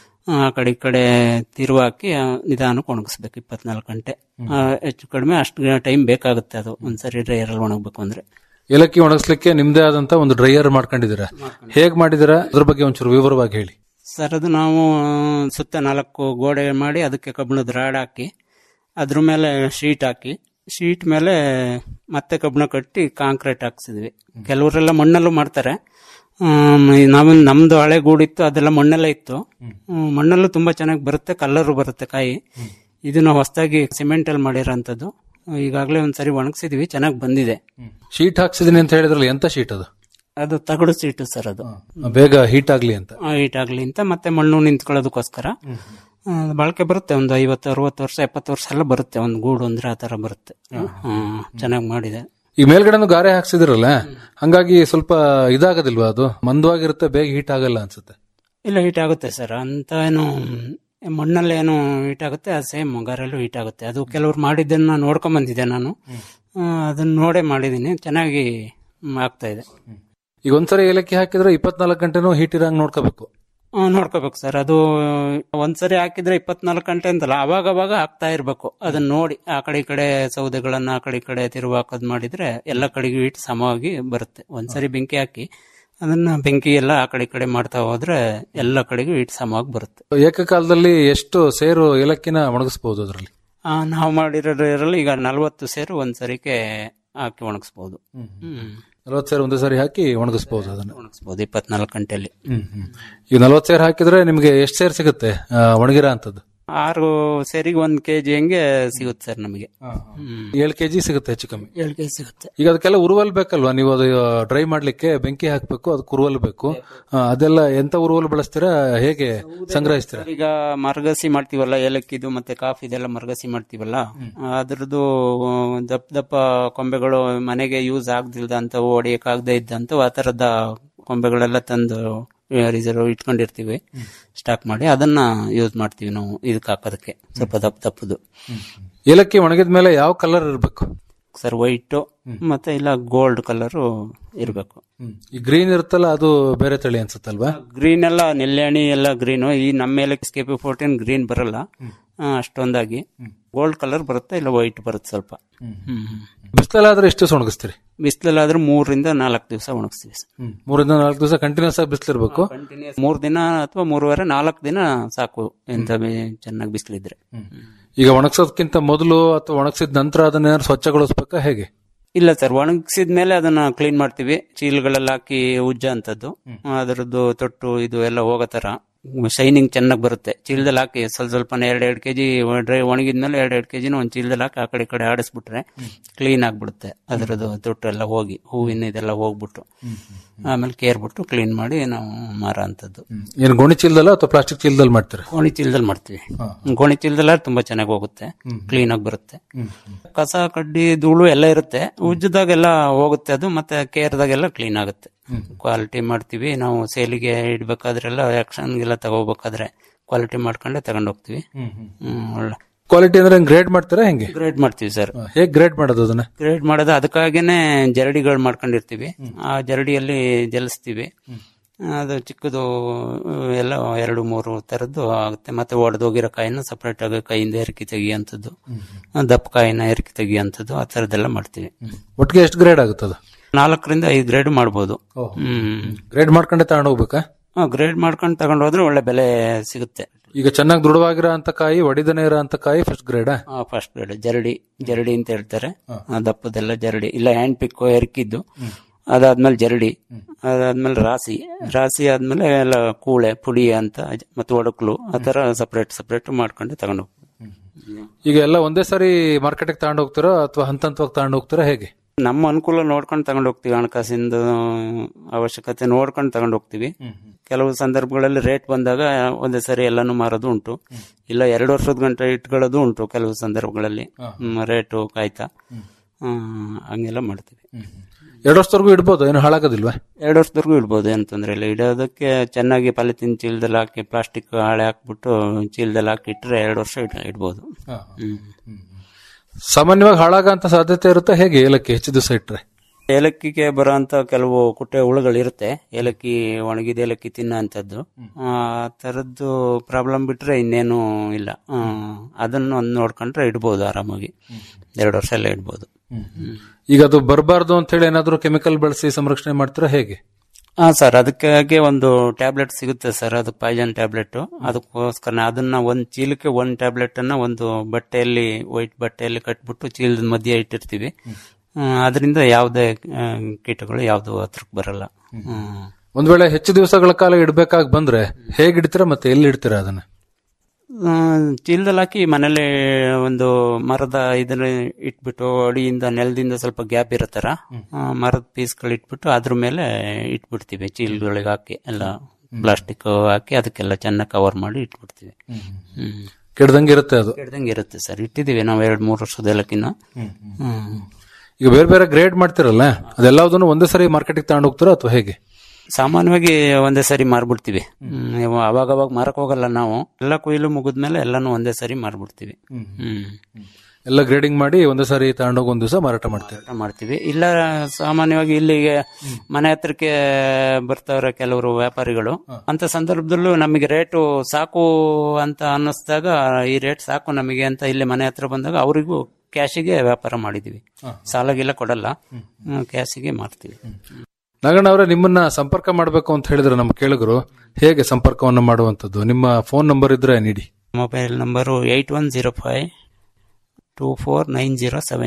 ಆ ಕಡೆ ಈ ಕಡೆ ತಿರುವು ಹಾಕಿ ಆ, ನಿಧಾನಕ್ಕೆ ಒಣಗಿಸ್ಬೇಕು ಇಪ್ಪತ್ನಾಲ್ಕು ಗಂಟೆ ಆ, ಹೆಚ್ಚು ಕಡಿಮೆ ಅಷ್ಟು ಟೈಮ್ ಬೇಕಾಗುತ್ತೆ ಅದು ಒಂದ್ಸರಿ ಡ್ರೈಯರಲ್ಲಿ ಒಣಗಬೇಕು ಅಂದ್ರೆ ಏಲಕ್ಕಿ ಒಣಗಿಸ್ಲಿಕ್ಕೆ ನಿಮ್ದೇ ಆದಂತ ಒಂದು ಡ್ರೈಯರ್ ಮಾಡ್ಕೊಂಡಿದ್ದೀರಾ ಹೇಗ್ ಮಾಡಿದಿರಾ ಅದ್ರ ಬಗ್ಗೆ ಒಂಚೂರು ವಿವರವಾಗಿ ಹೇಳಿ ಸರ್ ಅದು ನಾವು ಸುತ್ತ ನಾಲ್ಕು ಗೋಡೆ ಮಾಡಿ ಅದಕ್ಕೆ ಕಬ್ಬಿಣದ ರಾಡ್ ಹಾಕಿ ಅದ್ರ ಮೇಲೆ ಶೀಟ್ ಹಾಕಿ ಶೀಟ್ ಮೇಲೆ ಮತ್ತೆ ಕಬ್ಬಿಣ ಕಟ್ಟಿ ಕಾಂಕ್ರೀಟ್ ಹಾಕ್ಸಿದ್ವಿ ಕೆಲವರೆಲ್ಲ ಮಣ್ಣಲ್ಲೂ ಮಾಡ್ತಾರೆ ಆಮ್, ನಾವು ನಮ್ದು ಹಳೆ ಗೂಡಿತ್ತು ಅದೆಲ್ಲ ಮಣ್ಣಲ್ಲೇ ಇತ್ತು ಹ್ಮ್, ಮಣ್ಣಲ್ಲೂ ತುಂಬಾ ಚೆನ್ನಾಗಿ ಬರುತ್ತೆ ಕಲ್ಲರು ಬರುತ್ತೆ ಕಾಯಿ ಇದು ನಾವು ಹೊಸದಾಗಿ ಸಿಮೆಂಟ್ ಅಲ್ಲಿ ಮಾಡಿರೋಂಥದ್ದು ಈಗಾಗಲೇ ಒಂದ್ಸರಿ ಒಣಗಿಸಿದ್ವಿ ಚೆನ್ನಾಗಿ ಬಂದಿದೆ ಶೀಟ್ ಹಾಕ್ಸಿದೀನಿ ಅಂತ ಹೇಳಿದ್ರಲ್ಲ ಎಂತ ಶೀಟ್ ಅದು ಅದು ತಗಡು ಸೀಟು ಸರ್ ಅದು ಬೇಗ ಹೀಟ್ ಆಗ್ಲಿ ಅಂತ ಹೀಟ್ ಆಗ್ಲಿ ಅಂತ ಮತ್ತೆ ಮಣ್ಣು ನಿಂತ್ಕೊಳ್ಳೋದಕ್ಕೋಸ್ಕರ ಆ, ಬಾಳಿಕೆ ಬರುತ್ತೆ ಒಂದು ಐವತ್ತು ಅರವತ್ತು ವರ್ಷ ಎಪ್ಪತ್ತು ವರ್ಷ ಎಲ್ಲ ಬರುತ್ತೆ ಒಂದು ಗೂಡು ಅಂದ್ರೆ ಆ ತರ ಬರುತ್ತೆ ಹ್ಮ್ ಚೆನ್ನಾಗಿ ಮಾಡಿದೆ ಈ ಮೇಲ್ಗಡೆನು ಗಾರೆ ಹಾಕ್ಸಿದಿರಲ್ಲ ಹಂಗಾಗಿ ಸ್ವಲ್ಪ ಇದಾಗೋದಿಲ್ವಾ ಅದು ಮಂದವಾಗಿರುತ್ತೆ ಬೇಗ ಹೀಟ್ ಆಗಲ್ಲ ಅನ್ಸುತ್ತೆ ಇಲ್ಲ ಹೀಟ್ ಆಗುತ್ತೆ ಸರ್ ಅಂತ ಏನು ಮಣ್ಣಲ್ಲಿ ಏನು ಹೀಟ್ ಆಗುತ್ತೆ ಅದು ಸೇಮ್ ಗಾರಲ್ಲೂ ಹೀಟ್ ಆಗುತ್ತೆ ಅದು ಕೆಲವ್ರು ಮಾಡಿದ್ದನ್ನ ನೋಡ್ಕೊಂಡ್ ಬಂದಿದ್ದೆ ನಾನು ಆ, ಅದನ್ನ ನೋಡೇ ಮಾಡಿದೀನಿ ಚೆನ್ನಾಗಿ ಮ್, ಆಗ್ತಾ ಇದೆ ಈಗ ಒಂದ್ಸರಿ ಏಲಕ್ಕಿ ಹಾಕಿದ್ರೆ ಇಪ್ಪತ್ನಾಲ್ಕು ಗಂಟೆನೂ ಹೀಟ್ ಇರಂಗ್ ನೋಡ್ಕೋಬೇಕು ಆ, ನೋಡ್ಕೋಬೇಕು ಸರ್ ಅದು ಒಂದ್ಸರಿ ಹಾಕಿದ್ರೆ ಇಪ್ಪತ್ನಾಲ್ಕು ಗಂಟೆ ಅಂತಲ್ಲ ಅವಾಗ ಅವಾಗ ಹಾಕ್ತಾ ಇರ್ಬೇಕು ಅದನ್ನ ನೋಡಿ ಆ ಕಡೆ ಈ ಕಡೆ ಸೌದೆಗಳನ್ನ ಆ ಕಡೆ ಈ ಕಡೆ ತಿರುವು ಹಾಕೋದ್ ಮಾಡಿದ್ರೆ ಎಲ್ಲ ಕಡೆಗೂ ಹಿಟ್ಟು ಸಮವಾಗಿ ಬರುತ್ತೆ ಒಂದ್ಸರಿ ಬೆಂಕಿ ಹಾಕಿ ಅದನ್ನ ಬೆಂಕಿ ಎಲ್ಲ ಆ ಕಡೆ ಈ ಕಡೆ ಮಾಡ್ತಾ ಹೋದ್ರೆ ಎಲ್ಲ ಕಡೆಗೂ ಹಿಟ್ಟು ಸಮವಾಗಿ ಬರುತ್ತೆ ಏಕಕಾಲದಲ್ಲಿ ಎಷ್ಟು ಸೇರು ಏಲಕ್ಕಿನ ಒಣಗಿಸಬಹುದು ಅದರಲ್ಲಿ ಆ, ನಾವು ಮಾಡಿರೋದ್ರಲ್ಲಿ ಈಗ ನಲ್ವತ್ತು ಸೇರು ಒಂದ್ಸರಿಗೆ ಹಾಕಿ ಒಣಗಿಸ್ಬೋದು ಹ್ಮ್ ನಲವತ್ತು ಸೇರು ಒಂದೇ ಸಾರಿ ಹಾಕಿ ಒಣಗಿಸಬಹುದು ಅದನ್ನ ಒಣಗಿಸ್ಬೋದು ಇಪ್ಪತ್ನಾಲ್ಕು ಗಂಟೆಯಲ್ಲಿ ಈಗ ನಲವತ್ತು ಸೇರು ಹಾಕಿದ್ರೆ ನಿಮ್ಗೆ ಎಷ್ಟು ಸೇರು ಸಿಗುತ್ತೆ ಆ, ಒಣಗಿರೋ ಅಂತದ್ದು ಆರು ಸೇರಿಗೆ ಒಂದ್ ಕೆಜಿ ಹಂಗೆ ಸಿಗುತ್ತೆ ಸರ್ ನಮಗೆ ಹ್ಮ್ ಏಳು ಕೆಜಿ ಸಿಗುತ್ತೆ ಹೆಚ್ಚು ಕಮ್ಮಿ ಏಳು ಕೆಜಿ ಸಿಗುತ್ತೆ ಈಗ ಅದಕ್ಕೆಲ್ಲ ಉರುವಲ್ ಬೇಕಲ್ವಾ ನೀವು ಅದು ಡ್ರೈ ಮಾಡ್ಲಿಕ್ಕೆ ಬೆಂಕಿ ಹಾಕ್ಬೇಕು ಅದಕ್ಕೆ ಉರುವಲ್ ಬೇಕು ಆ, ಅದೆಲ್ಲ ಎಂತ ಉರುವಲ್ ಬಳಸ್ತೀರಾ ಹೇಗೆ ಸಂಗ್ರಹಿಸ್ತೀರಾ ಈಗ ಮರಗಸಿ ಮಾಡ್ತೀವಲ್ಲ ಏಲಕ್ಕಿದು ಮತ್ತೆ ಕಾಫಿ ಇದೆಲ್ಲ ಮರಗಸಿ ಮಾಡ್ತೀವಲ್ಲ ಅದ್ರದ್ದು ದಪ್ಪ ದಪ್ಪ ಕೊಂಬೆಗಳು ಮನೆಗೆ ಯೂಸ್ ಆಗ್ದಿಲ್ದ ಅಂತ ಹೊಡಿಯಕ್ ಆಗದೆ ಇದ್ದಂತ ಆ ತರದ ಕೊಂಬೆಗಳೆಲ್ಲ ತಂದು ರಿಸರ್ವ್ ಇಟ್ಕೊಂಡಿರ್ತೀವಿ ಸ್ಟಾಕ್ ಮಾಡಿ ಅದನ್ನ ಯೂಸ್ ಮಾಡ್ತೀವಿ ನಾವು ಇದಕ್ಕೆ ಹಾಕೋದಕ್ಕೆ ಸ್ವಲ್ಪ ದಪ್ಪ ದಪ್ಪದು ಏಲಕ್ಕಿ ಒಣಗಿದ ಮೇಲೆ ಯಾವ ಕಲರ್ ಇರಬೇಕು ಸರ್ ವೈಟ್ ಮತ್ತೆ ಇಲ್ಲ ಗೋಲ್ಡ್ ಕಲರ್ ಇರಬೇಕು ಈ ಗ್ರೀನ್ ಇರುತ್ತಲ್ಲ ಅದು ಬೇರೆ ತಳಿ ಅನ್ಸುತ್ತಲ್ವಾ ಗ್ರೀನ್ ಎಲ್ಲ ನೆಲ್ಯಾಣಿ ಎಲ್ಲ ಗ್ರೀನ್ ಈ ನಮ್ಮ ಮೇಲೆ ಸ್ಕೇಪಿ ಫೋರ್ಟೀನ್ ಗ್ರೀನ್ ಬರಲ್ಲ ಆ, ಅಷ್ಟೊಂದಾಗಿ ಗೋಲ್ಡ್ ಕಲರ್ ಬರುತ್ತೆ ಇಲ್ಲ ವೈಟ್ ಬರುತ್ತೆ ಸ್ವಲ್ಪ ಬಿಸಿಲಲ್ಲಾದ್ರೆ ಎಷ್ಟು ದಿವಸ ಒಣಗಿಸ್ತೀರಿ ಬಿಸಿಲಲ್ಲಾದ್ರೆ ಮೂರರಿಂದ ನಾಲ್ಕು ದಿವಸ ಒಣಗಿಸ್ತೀವಿ ಸರ್. ಮೂರಿಂದ ನಾಲ್ಕು ದಿವಸ ಕಂಟಿನ್ಯೂಸ್ ಆಗಿ ಬಿಸಿಲಿರ್ಬೇಕು ಮೂರ್ ದಿನ ಅಥವಾ ಮೂರುವರೆ ನಾಲ್ಕು ದಿನ ಸಾಕು ಎಂತ ಚೆನ್ನಾಗಿ ಬಿಸಿಲಿದ್ರೆ ಈಗ ಒಣಗ್ಸೋದಕ್ಕಿಂತ ಮೊದಲು ಅಥವಾ ಒಣಗಿಸಿದ ನಂತರ ಅದನ್ನ ಏನಾದ್ರು ಸ್ವಚ್ಛಗೊಳಿಸ್ಬೇಕಾ ಹೇಗೆ ಇಲ್ಲ ಸರ್ ಒಣಗಿಸಿದ ಮೇಲೆ ಅದನ್ನ ಕ್ಲೀನ್ ಮಾಡ್ತೀವಿ ಚೀಲಗಳೆಲ್ಲ ಹಾಕಿ ಉಜ್ಜ ಅಂತದ್ದು ಅದರದ್ದು ತೊಟ್ಟು ಇದು ಎಲ್ಲ ಹೋಗೋ ತರ ಶೈನಿಂಗ್ ಚೆನ್ನಾಗಿ ಬರುತ್ತೆ ಚೀಲದಲ್ಲಿ ಹಾಕಿ ಸ್ವಲ್ಪ ಸ್ವಲ್ಪನೇ ಎರಡ್ ಎರಡು ಕೆಜಿ ಡ್ರೈ ಒಣಗಿದ್ಮೇಲೆ ಎರಡ್ ಎರಡು ಕೆಜಿನ ಒಂದ್ ಚೀಲದಲ್ಲಿ ಹಾಕಿ ಆ ಕಡೆ ಈ ಕಡೆ ಆಡಿಸ್ಬಿಟ್ರೆ ಕ್ಲೀನ್ ಆಗ್ಬಿಡುತ್ತೆ ಅದರದ್ದು ತೊಟ್ಟು ಎಲ್ಲ ಹೋಗಿ ಹೂವಿನ ಇದೆಲ್ಲ ಹೋಗ್ಬಿಟ್ಟು ಆಮೇಲೆ ಕೇರ್ಬಿಟ್ಟು ಕ್ಲೀನ್ ಮಾಡಿ ನಾವು ಮಾರೋ ಅಂತದ್ದು ಏನು ಗೋಣಿ ಚೀಲದಲ್ಲ ಅಥವಾ ಪ್ಲಾಸ್ಟಿಕ್ ಚೀಲದಲ್ಲಿ ಮಾಡ್ತೀರಾ ಗೋಣಿ ಚೀಲದಲ್ಲಿ ಮಾಡ್ತೀವಿ ಗೋಣಿ ಚೀಲದಲ್ಲ ತುಂಬಾ ಚೆನ್ನಾಗಿ ಹೋಗುತ್ತೆ ಕ್ಲೀನ್ ಆಗಿ ಬರುತ್ತೆ ಕಸ ಕಡ್ಡಿ ಧೂಳು ಎಲ್ಲ ಇರುತ್ತೆ ಉಜ್ಜದಾಗೆಲ್ಲ ಹೋಗುತ್ತೆ ಅದು ಮತ್ತೆ ಕೇರ್ದಾಗೆಲ್ಲ ಕ್ಲೀನ್ ಆಗುತ್ತೆ ಕ್ವಾಲಿಟಿ ಮಾಡ್ತೀವಿ ನಾವು ಸೇಲಿಗೆ ಇಡ್ಬೇಕಾದ್ರೆಲ್ಲ ಆಕ್ಷನ್ಗೆಲ್ಲ ತಗೋಬೇಕಾದ್ರೆ ಕ್ವಾಲಿಟಿ ಮಾಡ್ಕೊಂಡೆ ತಗೊಂಡ್ ಹೋಗ್ತೀವಿ ಹ್ಮ್ ಒಳ್ಳೆ ಕ್ವಾಲಿಟಿ ಅಂದ್ರೆ ಗ್ರೇಡ್ ಮಾಡ್ತೀರಾ ಹೆಂಗೆ ಗ್ರೇಡ್ ಮಾಡ್ತೀವಿ ಸರ್ ಹೇಗೆ ಗ್ರೇಡ್ ಮಾಡೋದು ಅದನ್ನ ಗ್ರೇಡ್ ಮಾಡೋದು ಅದಕ್ಕಾಗೇನೆ ಜರಡಿಗಳು ಮಾಡ್ಕೊಂಡಿರ್ತೀವಿ ಆ ಜರಡಿಯಲ್ಲಿ ಜಲಿಸ್ತೀವಿ ಅದು ಚಿಕ್ಕದು ಎಲ್ಲ ಎರಡು ಮೂರು ತರದ್ದು ಆಗುತ್ತೆ ಮತ್ತೆ ಒಡೆದೋಗಿರೋ ಕಾಯಿನ ಸಪರೇಟ್ ಆಗಿ ಕೈಯಿಂದ ಎರಕಿ ತೆಗಿಯುವಂಥದ್ದು ದಪ್ಪ ಕಾಯಿನ ಎರಕಿ ತೆಗಿಯುವಂಥದ್ದು ಆ ಥರದ್ದೆಲ್ಲ ಮಾಡ್ತೀವಿ ಒಟ್ಟಿಗೆ ಎಷ್ಟು ಗ್ರೇಡ್ ಆಗುತ್ತದ ನಾಲ್ಕರಿಂದ ಐದು ಗ್ರೇಡ್ ಮಾಡ್ಬೋದು ಹ್ಮ್ ಗ್ರೇಡ್ ಮಾಡ್ಕೊಂಡೆ ತಗೊಂಡು ಹೋಗ್ಬೇಕಾ ಗ್ರೇಡ್ ಮಾಡ್ಕೊಂಡು ತಗೊಂಡು ಹೋದ್ರೆ ಒಳ್ಳೆ ಬೆಲೆ ಸಿಗುತ್ತೆ ಈಗ ಚೆನ್ನಾಗಿ ದೃಢವಾಗಿರೋ ಅಂತ ಕಾಯಿ ಒಡಿದನೇ ಇರೋ ಅಂತ ಕಾಯಿ ಫಸ್ಟ್ ಗ್ರೇಡ್ ಫಸ್ಟ್ ಗ್ರೇಡ್ ಜರಡಿ ಜರಡಿ ಅಂತ ಹೇಳ್ತಾರೆ ಆ ದಪ್ಪದೆಲ್ಲ ಜರಡಿ ಇಲ್ಲ ಹ್ಯಾಂಡ್ ಪಿಕ್ ಎರಕಿದ್ದು ಅದಾದ್ಮೇಲೆ ಜರಡಿ ಅದಾದ್ಮೇಲೆ ರಾಸಿ ರಾಸಿ ಆದ್ಮೇಲೆ ಎಲ್ಲ ಕೂಳೆ ಪುಡಿ ಅಂತ ಮತ್ತೆ ಒಡಕ್ಲು ಆ ತರ ಸಪರೇಟ್ ಸಪರೇಟ್ ಮಾಡ್ಕೊಂಡು ತಗೊಂಡು ಹೋಗ್ತೀವಿ. ಈಗ ಎಲ್ಲ ಒಂದೇ ಸಾರಿ ಮಾರ್ಕೆಟ್ಗೆ ತಗೊಂಡು ಹೋಗ್ತೀರಾ ಅಥವಾ ಹಂತ ಹಂತವಾಗಿ ತಗೊಂಡು ಹೋಗ್ತೀರಾ ಹೇಗೆ ನಮ್ಮ ಅನುಕೂಲ ನೋಡ್ಕೊಂಡು ತಗೊಂಡು ಹೋಗ್ತೀವಿ ಹಣಕಾಸಿಂದ ಅವಶ್ಯಕತೆ ನೋಡ್ಕೊಂಡು ತಗೊಂಡು ಹೋಗ್ತೀವಿ ಕೆಲವು ಸಂದರ್ಭಗಳಲ್ಲಿ ರೇಟ್ ಬಂದಾಗ ಒಂದೇ ಸರಿ ಎಲ್ಲಾನು ಮಾರೋದು ಉಂಟು ಇಲ್ಲ ಎರಡು ವರ್ಷದ ಗಂಟೆ ಇಟ್ಕೊಳ್ಳೋದು ಉಂಟು ಕೆಲವು ಸಂದರ್ಭಗಳಲ್ಲಿ ಹ್ಮ್, ರೇಟು ಕಾಯ್ತಾ ಹ್ಮ್, ಹಂಗೆಲ್ಲ ಮಾಡ್ತೀವಿ ಎರಡು ವರ್ಷದವರೆಗೂ ಇಡ್ಬೋದು ಏನು ಹಾಳಾಗೋದಿಲ್ವಾ ಎರಡು ವರ್ಷದವರೆಗೂ ಇಡ್ಬೋದು ಏನು ತೊಂದರೆ ಇಲ್ಲ ಇಡೋದಕ್ಕೆ ಚೆನ್ನಾಗಿ ಪಾಲಿಥಿನ್ ಚೀಲದಲ್ಲಿ ಹಾಕಿ ಪ್ಲಾಸ್ಟಿಕ್ ಹಾಳೆ ಹಾಕ್ಬಿಟ್ಟು ಚೀಲದಲ್ಲಿ ಹಾಕಿ ಇಟ್ಟರೆ ಎರಡು ವರ್ಷ ಇಡ್- ಇಡ್ಬೋದು ಹ್ಮ್. ಸಾಮಾನ್ಯವಾಗಿ ಹಾಳಾಗಂತ ಸಾಧ್ಯತೆ ಇರುತ್ತೆ ಹೇಗೆ ಏಲಕ್ಕಿ ಹೆಚ್ಚು ದಿವಸ ಇಟ್ರೆ ಏಲಕ್ಕಿಗೆ ಬರೋಂತ ಕೆಲವು ಕುಟ್ಟೆ ಹುಳುಗಳಿರುತ್ತೆ ಏಲಕ್ಕಿ ಒಣಗಿದ ಏಲಕ್ಕಿ ತಿನ್ನೋ ಅಂಥದ್ದು ಆ ಥರದ್ದು ಪ್ರಾಬ್ಲಮ್ ಬಿಟ್ರೆ ಇನ್ನೇನು ಇಲ್ಲ ಆ, ಅದನ್ನು ಒಂದು ನೋಡ್ಕೊಂಡ್ರೆ ಇಡ್ಬೋದು ಆರಾಮಾಗಿ ಎರಡು ವರ್ಷ ಎಲ್ಲ ಇಡ್ಬೋದು ಈಗ ಅದು ಬರಬಾರ್ದು ಅಂತ ಹೇಳಿ ಏನಾದ್ರು ಕೆಮಿಕಲ್ ಬಳಸಿ ಸಂರಕ್ಷಣೆ ಮಾಡ್ತೀರಾ ಹೇಗೆ ಹಾ ಸರ್ ಅದಕ್ಕಾಗಿ ಒಂದು ಟ್ಯಾಬ್ಲೆಟ್ ಸಿಗುತ್ತೆ ಸರ್ ಅದು ಪಾಯ್ಜನ್ ಟ್ಯಾಬ್ಲೆಟ್ ಅದಕ್ಕೋಸ್ಕರ ಅದನ್ನ ಒಂದ್ ಚೀಲಕ್ಕೆ ಒಂದ್ ಟ್ಯಾಬ್ಲೆಟ್ ಅನ್ನ ಒಂದು ಬಟ್ಟೆಯಲ್ಲಿ ವೈಟ್ ಬಟ್ಟೆಯಲ್ಲಿ ಕಟ್ಬಿಟ್ಟು ಚೀಲದ ಮಧ್ಯೆ ಇಟ್ಟಿರ್ತೀವಿ ಅದರಿಂದ ಯಾವುದೇ ಆ, ಕೀಟಗಳು ಯಾವ್ದು ಹತ್ರಕ್ಕೆ ಬರಲ್ಲ ಹ್ಮ್. ಒಂದ್ ವೇಳೆ ಹೆಚ್ಚು ದಿವಸಗಳ ಕಾಲ ಇಡ್ಬೇಕಾಗಿ ಬಂದ್ರೆ ಹೇಗೆ ಇಡ್ತೀರಾ ಮತ್ತೆ ಎಲ್ಲಿ ಇಡ್ತೀರಾ ಅದನ್ನ ಆ, ಚೀಲದಲ್ಲಿ ಹಾಕಿ ಮನೇಲಿ ಒಂದು ಮರದ ಇದನ್ನ ಇಟ್ಬಿಟ್ಟು ಅಡಿಯಿಂದ ನೆಲದಿಂದ ಸ್ವಲ್ಪ ಗ್ಯಾಪ್ ಇರತ್ತರ ಮರದ ಪೀಸ್ಗಳು ಇಟ್ಬಿಟ್ಟು ಅದ್ರ ಮೇಲೆ ಇಟ್ಬಿಡ್ತೀವಿ ಚೀಲಗಳಿಗೆ ಹಾಕಿ ಎಲ್ಲ ಪ್ಲಾಸ್ಟಿಕ್ ಹಾಕಿ ಅದಕ್ಕೆಲ್ಲ ಚೆನ್ನಾಗಿ ಕವರ್ ಮಾಡಿ ಇಟ್ಬಿಡ್ತೀವಿ ಹ್ಮ್ ಕೆಡ್ದಂಗೆ ಇರುತ್ತೆ ಅದು ಕೆಡ್ದಂಗೆ ಇರುತ್ತೆ ಸರ್ ಇಟ್ಟಿದ್ದೀವಿ ನಾವು ಎರಡು ಮೂರು ವರ್ಷದ ಎಲ್ಲಕ್ಕಿನ್ನ ಹ್ಮ್ ಈಗ ಬೇರೆ ಬೇರೆ ಗ್ರೇಡ್ ಮಾಡ್ತಿರಲ್ಲ ಅದೆಲ್ಲದನ್ನು ಒಂದೇ ಸರಿ ಮಾರ್ಕೆಟಿಗೆ ತಗೊಂಡು ಹೋಗ್ತೀರಾ ಅಥವಾ ಹೇಗೆ ಸಾಮಾನ್ಯವಾಗಿ ಒಂದೇ ಸರಿ ಮಾರ್ಬಿಡ್ತೀವಿ ಹ್ಮ್, ಇವ ಅವಾಗ ಅವಾಗ ಮಾರಕ್ ಹೋಗಲ್ಲ ನಾವು ಎಲ್ಲ ಕೊಯ್ಲು ಮುಗಿದ್ಮೇಲೆ ಎಲ್ಲಾನು ಒಂದೇ ಸರಿ ಮಾರ್ಬಿಡ್ತೀವಿ ಹ್ಮ್ ಎಲ್ಲ ಗ್ರೇಡಿಂಗ್ ಮಾಡಿ ಒಂದೇ ಸಾರಿ ತಗೊಂಡೋಗಿ ಒಂದ್ ದಿವಸ ಮಾರಾಟ ಮಾಡ್ತೀರಾ ಮಾರಾಟ ಮಾಡ್ತೀವಿ ಇಲ್ಲ ಸಾಮಾನ್ಯವಾಗಿ ಇಲ್ಲಿಗೆ ಮನೆ ಹತ್ರಕ್ಕೆ ಬರ್ತಾವ್ರೆ ಕೆಲವರು ವ್ಯಾಪಾರಿಗಳು ಅಂತ ಸಂದರ್ಭದಲ್ಲೂ ನಮಗೆ ರೇಟು ಸಾಕು ಅಂತ ಅನ್ನಿಸ್ದಾಗ ಈ ರೇಟ್ ಸಾಕು ನಮಗೆ ಅಂತ ಇಲ್ಲಿ ಮನೆ ಹತ್ರ ಬಂದಾಗ ಅವರಿಗೂ ಕ್ಯಾಶಿಗೆ ವ್ಯಾಪಾರ ಮಾಡಿದೀವಿ ಸಾಲಾಗಿಲ್ಲ ಕೊಡಲ್ಲ ಕ್ಯಾಶಿಗೆ ಮಾರ್ತೀವಿ ನಾಗಣ್ಣ ಅವರೇ ನಿಮ್ಮನ್ನ ಸಂಪರ್ಕ ಮಾಡಬೇಕು ಅಂತ ಹೇಳಿದ್ರೆ ನಮ್ಮ ಕೇಳುಗರು ಹೇಗೆ ಸಂಪರ್ಕವನ್ನು ಮಾಡುವಂತದ್ದು ನಿಮ್ಮ ಫೋನ್ ನಂಬರ್ ಇದ್ರೆ ನೀಡಿ mobile number eight one zero five two four nine zero seven